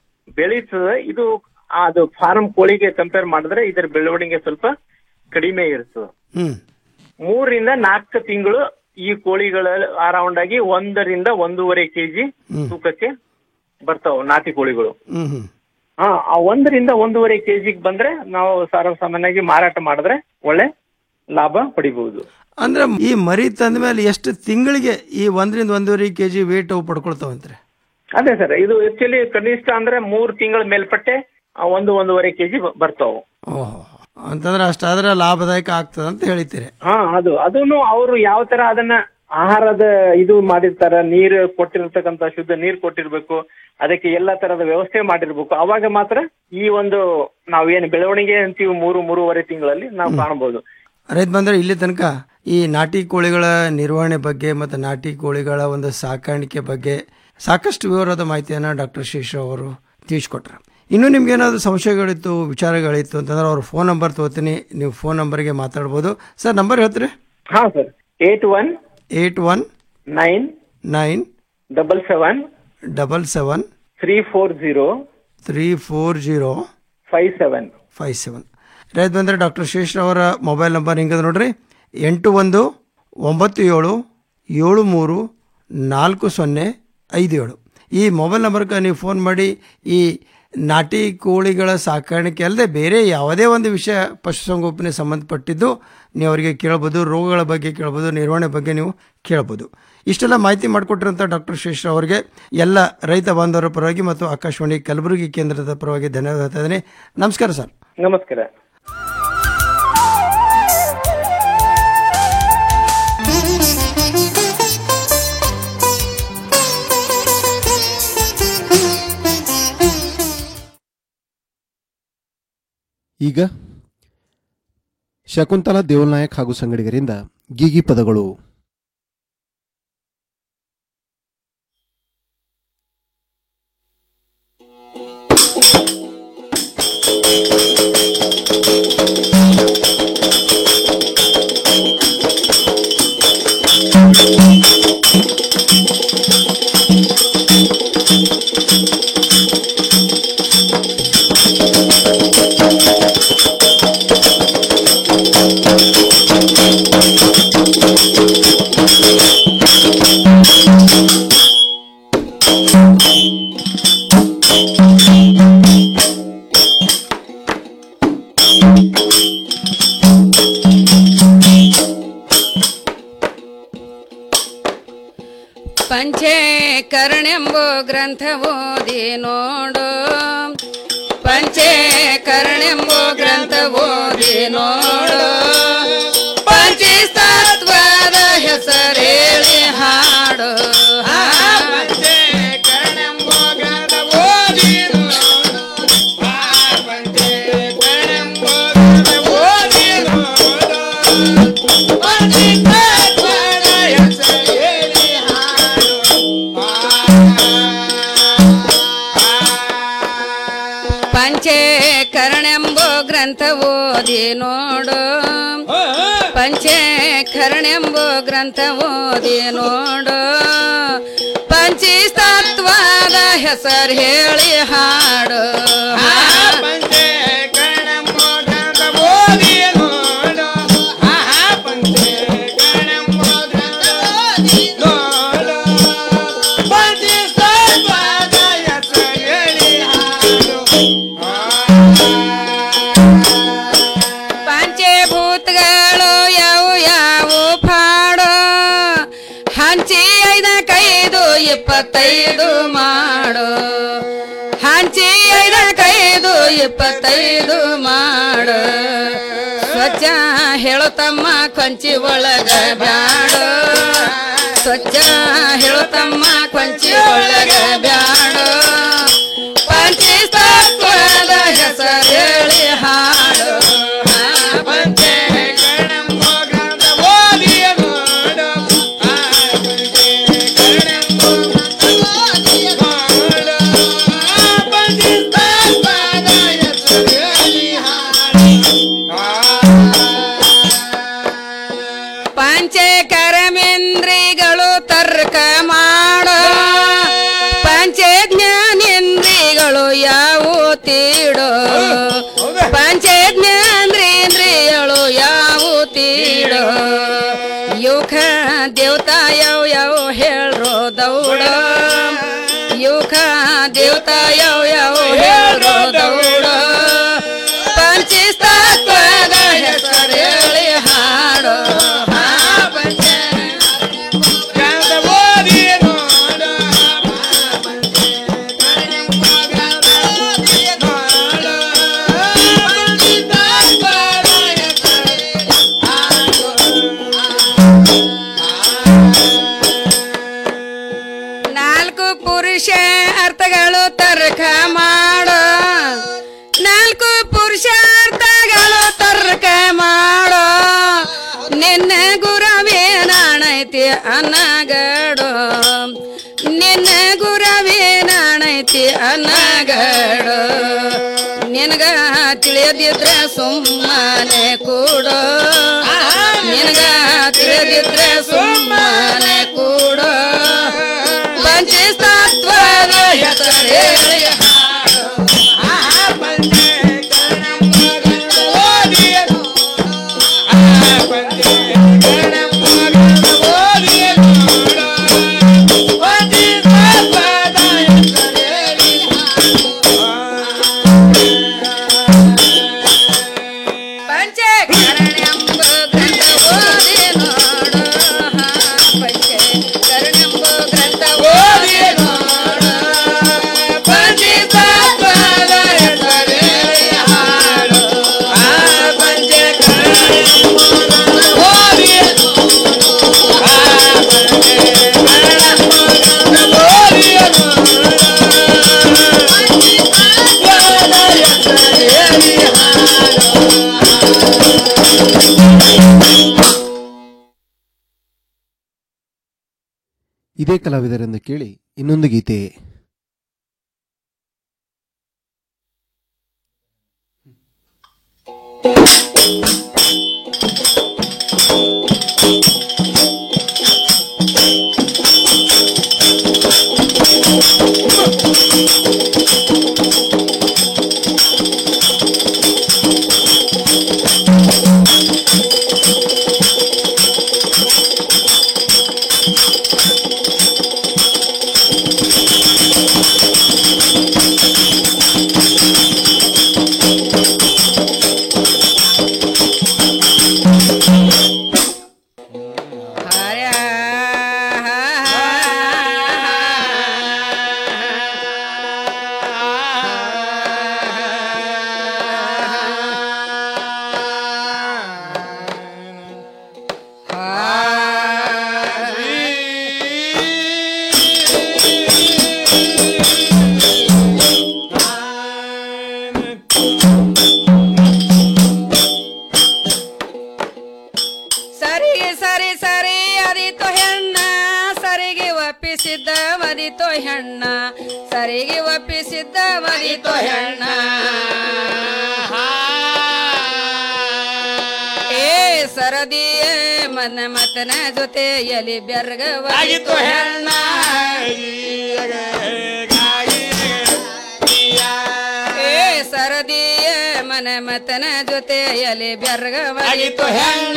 ಬೆಳೀತದೆ ಇದು ಅದು ಫಾರ್ಮ್ ಕೋಳಿಗೆ ಕಂಪೇರ್ ಮಾಡಿದ್ರೆ ಇದರ ಬೆಳವಣಿಗೆ ಸ್ವಲ್ಪ ಕಡಿಮೆ ಇರ್ತದೆ ಹ್ಮ್ ಮೂರರಿಂದ ನಾಲ್ಕು ತಿಂಗಳು ಈ ಕೋಳಿಗಳ ಅರೌಂಡ್ ಆಗಿ ಒಂದರಿಂದ ಒಂದೂವರೆ ಕೆಜಿ ಹ್ಮ್. ತೂಕಕ್ಕೆ ಬರ್ತಾವ ನಾಟಿ ಕೋಳಿಗಳು ಹ್ಮ್ ಹ್ಮ್ ಹಾ ಆ ಒಂದರಿಂದ ಒಂದೂವರೆ ಕೆಜಿಗೆ ಬಂದ್ರೆ ನಾವು ಸರ್ವಸಾಮಾನ್ಯವಾಗಿ ಮಾರಾಟ ಮಾಡಿದ್ರೆ ಒಳ್ಳೆ ಲಾಭ ಪಡಿಬಹುದು ಅಂದ್ರೆ ಈ ಮರಿ ತಂದ ಮೇಲೆ ಎಷ್ಟು ತಿಂಗಳಿಗೆ ಈ ಒಂದರಿಂದ ಒಂದೂವರೆ ಕೆ ಜಿ ವೇಟ್ ಅವು ಪಡ್ಕೊಳ್ತಾವಂತ್ರಿ ಅದೇ ಸರ್ ಇದು ಆಕ್ಚುಲಿ ಕನಿಷ್ಠ ಅಂದ್ರೆ ಮೂರ್ ತಿಂಗಳ ಮೇಲ್ಪಟ್ಟೆ ಆ ಒಂದು ಒಂದೂವರೆ ಕೆಜಿ ಬರ್ತಾವ ಓಹೋ ಅಂತಂದ್ರೆ ಅಷ್ಟಾದ್ರೆ ಲಾಭದಾಯಕ ಆಗ್ತದ ಅಂತ ಹೇಳಿತೀರಿ ಹಾ ಅದು ಅದನ್ನು ಅವರು ಯಾವ ತರ ಅದನ್ನ ಆಹಾರದ ಇದು ಮಾಡಿರ್ತಾರ ನೀರು ಕೊಟ್ಟಿರ್ತಕ್ಕಂತ ಶುದ್ಧ ನೀರ್ ಕೊಟ್ಟಿರ್ಬೇಕು ಅದಕ್ಕೆ ಎಲ್ಲಾ ತರದ ವ್ಯವಸ್ಥೆ ಮಾಡಿರ್ಬೇಕು ಅವಾಗ ಮಾತ್ರ ಈ ಒಂದು ನಾವೇನು ಬೆಳವಣಿಗೆ ಅಂತೀವಿ ಮೂರು ಮೂರುವರೆ ತಿಂಗಳಲ್ಲಿ ನಾವು ಕಾಣಬಹುದು ರೈತ ಬಂದ್ರೆ ಇಲ್ಲಿ ತನಕ ಈ ನಾಟಿ ಕೋಳಿಗಳ ನಿರ್ವಹಣೆ ಬಗ್ಗೆ ಮತ್ತು ನಾಟಿ ಕೋಳಿಗಳ ಒಂದು ಸಾಕಾಣಿಕೆ ಬಗ್ಗೆ ಸಾಕಷ್ಟು ವಿವರದ ಮಾಹಿತಿಯನ್ನು ಡಾಕ್ಟರ್ ಶೇಷ ಅವರು ತಿಳಿಸ್ಕೊಟ್ರು ಇನ್ನು ನಿಮ್ಗೆ ಏನಾದರೂ ಸಂಶಯಗಳಿತ್ತು ವಿಚಾರಗಳಿತ್ತು ಅಂತಂದ್ರೆ ಅವ್ರ ಫೋನ್ ನಂಬರ್ ತಗೋತೀನಿ ನೀವು ಫೋನ್ ನಂಬರ್ಗೆ ಮಾತಾಡ್ಬೋದು ಸರ್ ನಂಬರ್ ಹೇಳ್ತೀರಿ ಹಾ sir eight one eight one nine nine double seven double seven three four zero three four zero five seven five seven ರೈತ ಬಂದರೆ ಡಾಕ್ಟರ್ ಶೇಷರವರ ಮೊಬೈಲ್ ನಂಬರ್ ಹಿಂಗದ ನೋಡ್ರಿ ಎಂಟು ಒಂದು ಒಂಬತ್ತು ಏಳು ಏಳು ಮೂರು ನಾಲ್ಕು ಸೊನ್ನೆ ಐದು ಏಳು ಈ ಮೊಬೈಲ್ ನಂಬರ್ಗೆ ನೀವು ಫೋನ್ ಮಾಡಿ ಈ ನಾಟಿ ಕೋಳಿಗಳ ಸಾಕಾಣಿಕೆ ಅಲ್ಲದೆ ಬೇರೆ ಯಾವುದೇ ಒಂದು ವಿಷಯ ಪಶುಸಂಗೋಪನೆ ಸಂಬಂಧಪಟ್ಟಿದ್ದು ನೀವು ಅವರಿಗೆ ಕೇಳ್ಬೋದು ರೋಗಗಳ ಬಗ್ಗೆ ಕೇಳ್ಬೋದು ನಿರ್ವಹಣೆ ಬಗ್ಗೆ ನೀವು ಕೇಳ್ಬೋದು ಇಷ್ಟೆಲ್ಲ ಮಾಹಿತಿ ಮಾಡಿಕೊಟ್ಟಿರೋಂಥ ಡಾಕ್ಟರ್ ಶೇಷ್ ಅವರಿಗೆ ಎಲ್ಲ ರೈತ ಬಾಂಧವರ ಪರವಾಗಿ ಮತ್ತು ಆಕಾಶವಾಣಿ ಕಲಬುರಗಿ ಕೇಂದ್ರದ ಪರವಾಗಿ ಧನ್ಯವಾದ ಹೇಳ್ತಾ ಇದ್ದೀನಿ ನಮಸ್ಕಾರ ಸರ್ ನಮಸ್ಕಾರ ಈಗ ಶಕುಂತಲಾ ದೇವಲ್ನಾಯಕ್ ಹಾಗೂ ಸಂಗಡಿಗರಿಂದ ಗೀಗಿ ಪದಗಳು ಪಂಚೇಕರಣೆಂಬು ಗ್ರಂಥ ಓದಿ ನೋಡು ಪಂಚೇಕರಣೆಂಬು ಗ್ರಂಥ ಓದಿ ನೋಡು ಪಂಚತತ್ವದ ಹೆಸರೇಳಿ ಹಾಡು ಪಂಚೇಕರಣೆಂಬು ಗ್ರಂಥ ಓದಿ ಪಂಚೇಕರಣೆಂಬು ಗ್ರಂಥ ಓದಿ ನೋಡು ಪಂಚೇಕರಣೆಂಬು ಗ್ರಂಥ ಓದಿ ನೋಡು ಪಂಚತತ್ವದ ಹೆಸರು ಹೇಳಿ ಹಾಡು ಪಂಚೇಕರಣೆಂಬು ಗ್ರಂಥ ಓದಿ ನೋಡು ಪಂಚೇಕರಣೆಂಬು ಗ್ರಂಥ ಓದಿ ನೋಡು ಪಂಚತತ್ವದ ಹೆಸರು ಹೇಳಿ ಪಂಚಭೂತಗಳು ಯಾವ ಯಾವ ಪಾಡು ಹಂಚಿ ಐದ ಕೈದು ಇಪ್ಪತ್ತೈದು ಮಾಡು ಹಂಚಿ ಐದ ಕೈದು ಇಪ್ಪತ್ತೈದು ಮಾಡು ಸ್ವಚ್ಛ ಹೇಳುತ್ತಮ್ಮ ಕೊಂಚಿ ಒಳಗ ಬ್ಯಾಡು ಸ್ವಚ್ಛ ಹೇಳುತ್ತಮ್ಮ ಕೊಂಚಿ ಒಳಗ ಬ್ಯಾಡು ಪಂಚತತ್ವದ ಹೆಸರು ಹೇಳಿ ಹಾಡು ತರ್ಕ ಮಾಡೋ ನಾಲ್ಕು ಪುರುಷಾರ್ಥಗಳು ತರ್ಕ ಮಾಡೋ ನಿನ್ನ ಗುರವೇ ನಾಣೈತಿ ಅನ್ನಗಡೋ ನಿನ್ನ ಗುರವೇ ನಾಣೈತಿ ಅನ್ನಗಡೋ ನಿನಗ ತಿಳಿಯದಿದ್ರ ಸುಮ್ಮನೆ ಕೂಡೋ ನಿನಗ ತಿಳಿಯದಿದ್ರ ಸುಮ್ಮನೆ ಕೂಡೋ ಪಂಚತತ್ವದ ಹೆಸರೇಳಿ ಪಂಚಕರಣೆಂಬ ಗ್ರಂಥ ಓದಿ ನೋಡು ಪಂಚಕರಣೆಂಬ ಗ್ರಂಥ ಓದಿ ನೋಡು ಪಂಚತತ್ವದ ಹೆಸರೇಳಿ ಹಾಡು ಆ ಪಂಚಕರಣೆಂಬ ಗ್ರಂಥ ಓದಿ ಇದೇ ಕಲಾವಿದರೆಂದು ಕೇಳಿ ಇನ್ನೊಂದು ಗೀತೆ ಸರಿ ಸರಿ ಸರಿ ಅದಿತು ಹೆಣ್ಣ ಸರಿಗೆ ಒಪ್ಪಿಸಿದ್ದ ಮದಿತು ಹೆಣ್ಣ ಸರಿಗೆ ಒಪ್ಪಿಸಿದ್ದ ಮದಿತು ಹೆಣ್ಣ ಏ ಸರದಿಯೇ ಮನ ಮತನ ಜೊತೆ ಎಲಿ ಬೆರ್ಗ ಒದಿತು ಹೆಣ್ಣ ಏ ಸರದಿಯೇ ಮನ ಮತನ ಜೊತೆ ಎಲಿ ಬೆರ್ಗ ಒದಿತು ಹೆಣ್ಣ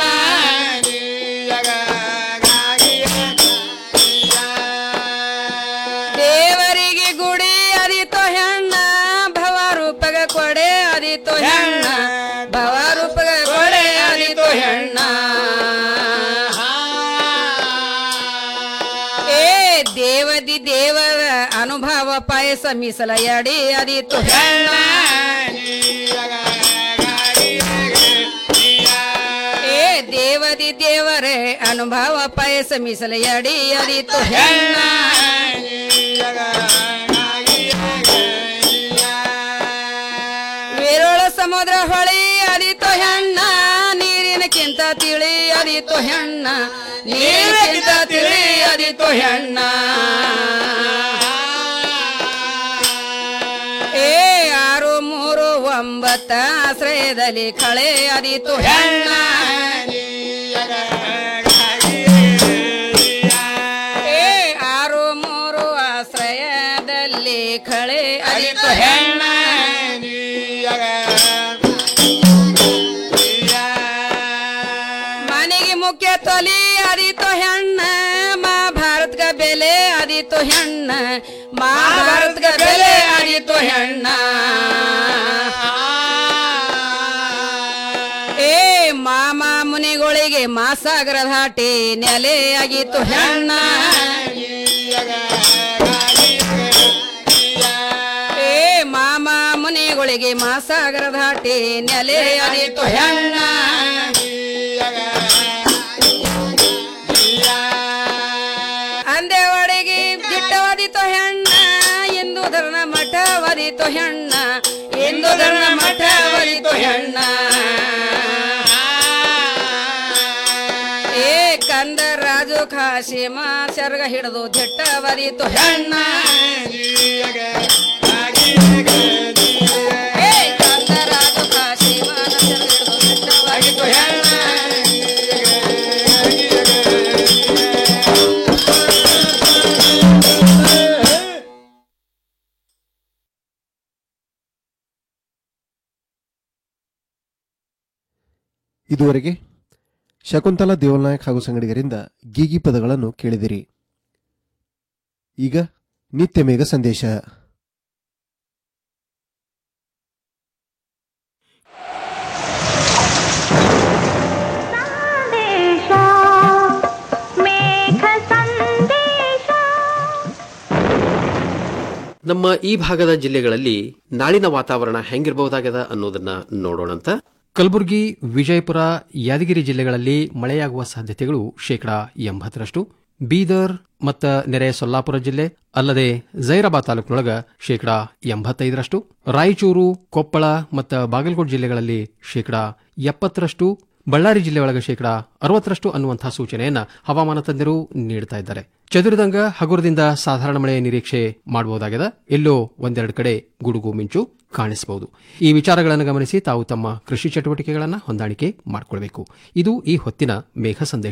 ದೇವರಿಗೆ ಗುಡಿ ಅದಿತು ಹೆಣ್ಣ ಭವ ರೂಪಗ ಕೊಡೆ ಅದಿತು ಹೆಣ್ಣ ಭವ ರೂಪಗ ಕೊಡೆ ಅದಿತು ಹೆಣ್ಣ ಏ ದೇವದಿ ದೇವರ ಅನುಭವ ಪಾಯಸ ಮೀಸಲ ಎಡಿ ಅದಿತು ಹೆಣ್ಣ ಏ ದೇವದಿ ದೇವರೇ ಅನುಭವ ಪಾಯಸ ಮೀಸಲ ಎಡಿ ಅದಿತು ಹೆಣ್ಣ ವಿರೋಳ ಸಮುದ್ರ ಹೊಳಿ ಅದಿತು ಹೆಣ್ಣ ನೀರಿನಕ್ಕಿಂತ ತಿಳಿ ಅದಿತು ಹೆಣ್ಣ ನೀರಿನಕ್ಕಿಂತ ತಿಳಿ ಅದಿತು ಹೆಣ್ಣ ಏ ಆರು ಮೂರು ಒಂಬತ್ತ ಆಶ್ರಯದಲ್ಲಿ ಕಳೆ ಅದಿತು ಹೆಣ್ಣ ಏ ಆರು ಮೂರು ಆಶ್ರಯದಲ್ಲಿ ಕಳೆ ಅದಿತು ಹೆಣ್ಣ ಮನೆಗೆ ಮುಖ್ಯ ತೊಲಿ ಅದಿತು ಹೆಣ್ಣ ಮಹಾಭಾರತ್ಗ ಬೆಲೆ ಅದಿತು ಹೆಣ್ಣ ಮಹಾಭಾರತ್ಗ ಬೆಲೆ ಅದಿತು ಹೆಣ್ಣ ಏ ಮಾಮ ಮುನಿಗಳಿಗೆ ಮಾಸಾಗರ ಧಾಟಿ ನೆಲೆ ಆಗಿತ್ತು ಹೆಣ್ಣ ಏ ಮಾಮ ಮುನಿಗಳಿಗೆ ಮಾಸಾಗರ ಧಾಟಿ ನೆಲೆ ಆಗಿತ್ತು ಹೆಣ್ಣ ಅಂದೆ ಒಳಗೆ ದಿಟ್ಟವಾದಿತ್ತು ಹೆಣ್ಣ ಎಂದು ಧರ್ನ ಮಠ ವರಿತು ಹೆಣ್ಣ ಇಂದು ಧರ್ನ ಮಠ ವರಿತು ಹೆಣ್ಣ ಏ ಕಂದ ರಾಜು ಖಾಸಿಮ ಸೆರಗ ಹಿಡಿದು ದಿಟ್ಟ ವರಿತು ಹೆಣ್ಣ ಏ ಕಂದ ರಾಜು ಖಾಸಿಮ ಸೆರಗ ಹಿಡಿದು ದಿಟ್ಟ ವರಿತು ಹೆಣ್ಣ ಇದುವರೆಗೆ ಶಕುಂತಲಾ ದೇವಲ್ನಾಯಕ್ ಹಾಗೂ ಸಂಗಡಿಗರಿಂದ ಗೀಗಿ ಪದಗಳನ್ನು ಕೇಳಿದಿರಿ ಈಗ ನಿತ್ಯ ಮೇಘ ಸಂದೇಶ ನಮ್ಮ ಈ ಭಾಗದ ಜಿಲ್ಲೆಗಳಲ್ಲಿ ನಾಳಿನ ವಾತಾವರಣ ಹೆಂಗಿರಬಹುದಾಗದ ಅನ್ನೋದನ್ನ ನೋಡೋಣಂತ ಕಲಬುರಗಿ ವಿಜಯಪುರ ಯಾದಗಿರಿ ಜಿಲ್ಲೆಗಳಲ್ಲಿ ಮಳೆಯಾಗುವ ಸಾಧ್ಯತೆಗಳು ಶೇಕಡಾ ಎಂಬತ್ತರಷ್ಟು ಬೀದರ್ ಮತ್ತ ನೆರೆ ಸೊಲ್ಲಾಪುರ ಜಿಲ್ಲೆ ಅಲ್ಲದೆ ಜೈರಾಬಾದ್ ತಾಲೂಕಿನೊಳಗ ಶೇಕಡಾ ಎಂಬತ್ತೈದರಷ್ಟು ರಾಯಚೂರು ಕೊಪ್ಪಳ ಮತ್ತು ಬಾಗಲಕೋಟೆ ಜಿಲ್ಲೆಗಳಲ್ಲಿ ಶೇಕಡಾ ಎಪ್ಪತ್ತರಷ್ಟು ಬಳ್ಳಾರಿ ಜಿಲ್ಲೆ ಒಳಗೆ ಶೇಕಡಾ ಅರವತ್ತರಷ್ಟು ಅನ್ನುವಂತಹ ಸೂಚನೆಯನ್ನ ಹವಾಮಾನ ತಜ್ಞರು ನೀಡುತ್ತಾ ಇದ್ದಾರೆ ಚದುರಿದಂಗ ಹಗುರದಿಂದ ಸಾಧಾರಣ ಮಳೆಯ ನಿರೀಕ್ಷೆ ಮಾಡಬಹುದಾಗಿದೆ ಎಲ್ಲೋ ಒಂದೆರಡು ಕಡೆ ಗುಡುಗು ಮಿಂಚು ಕಾಣಿಸಬಹುದು ಈ ವಿಚಾರಗಳನ್ನು ಗಮನಿಸಿ ತಾವು ತಮ್ಮ ಕೃಷಿ ಚಟುವಟಿಕೆಗಳನ್ನು ಹೊಂದಾಣಿಕೆ ಮಾಡಿಕೊಳ್ಳಬೇಕು ಇದು ಈ ಹೊತ್ತಿನ ಮೇಘ ಸಂದೇಶ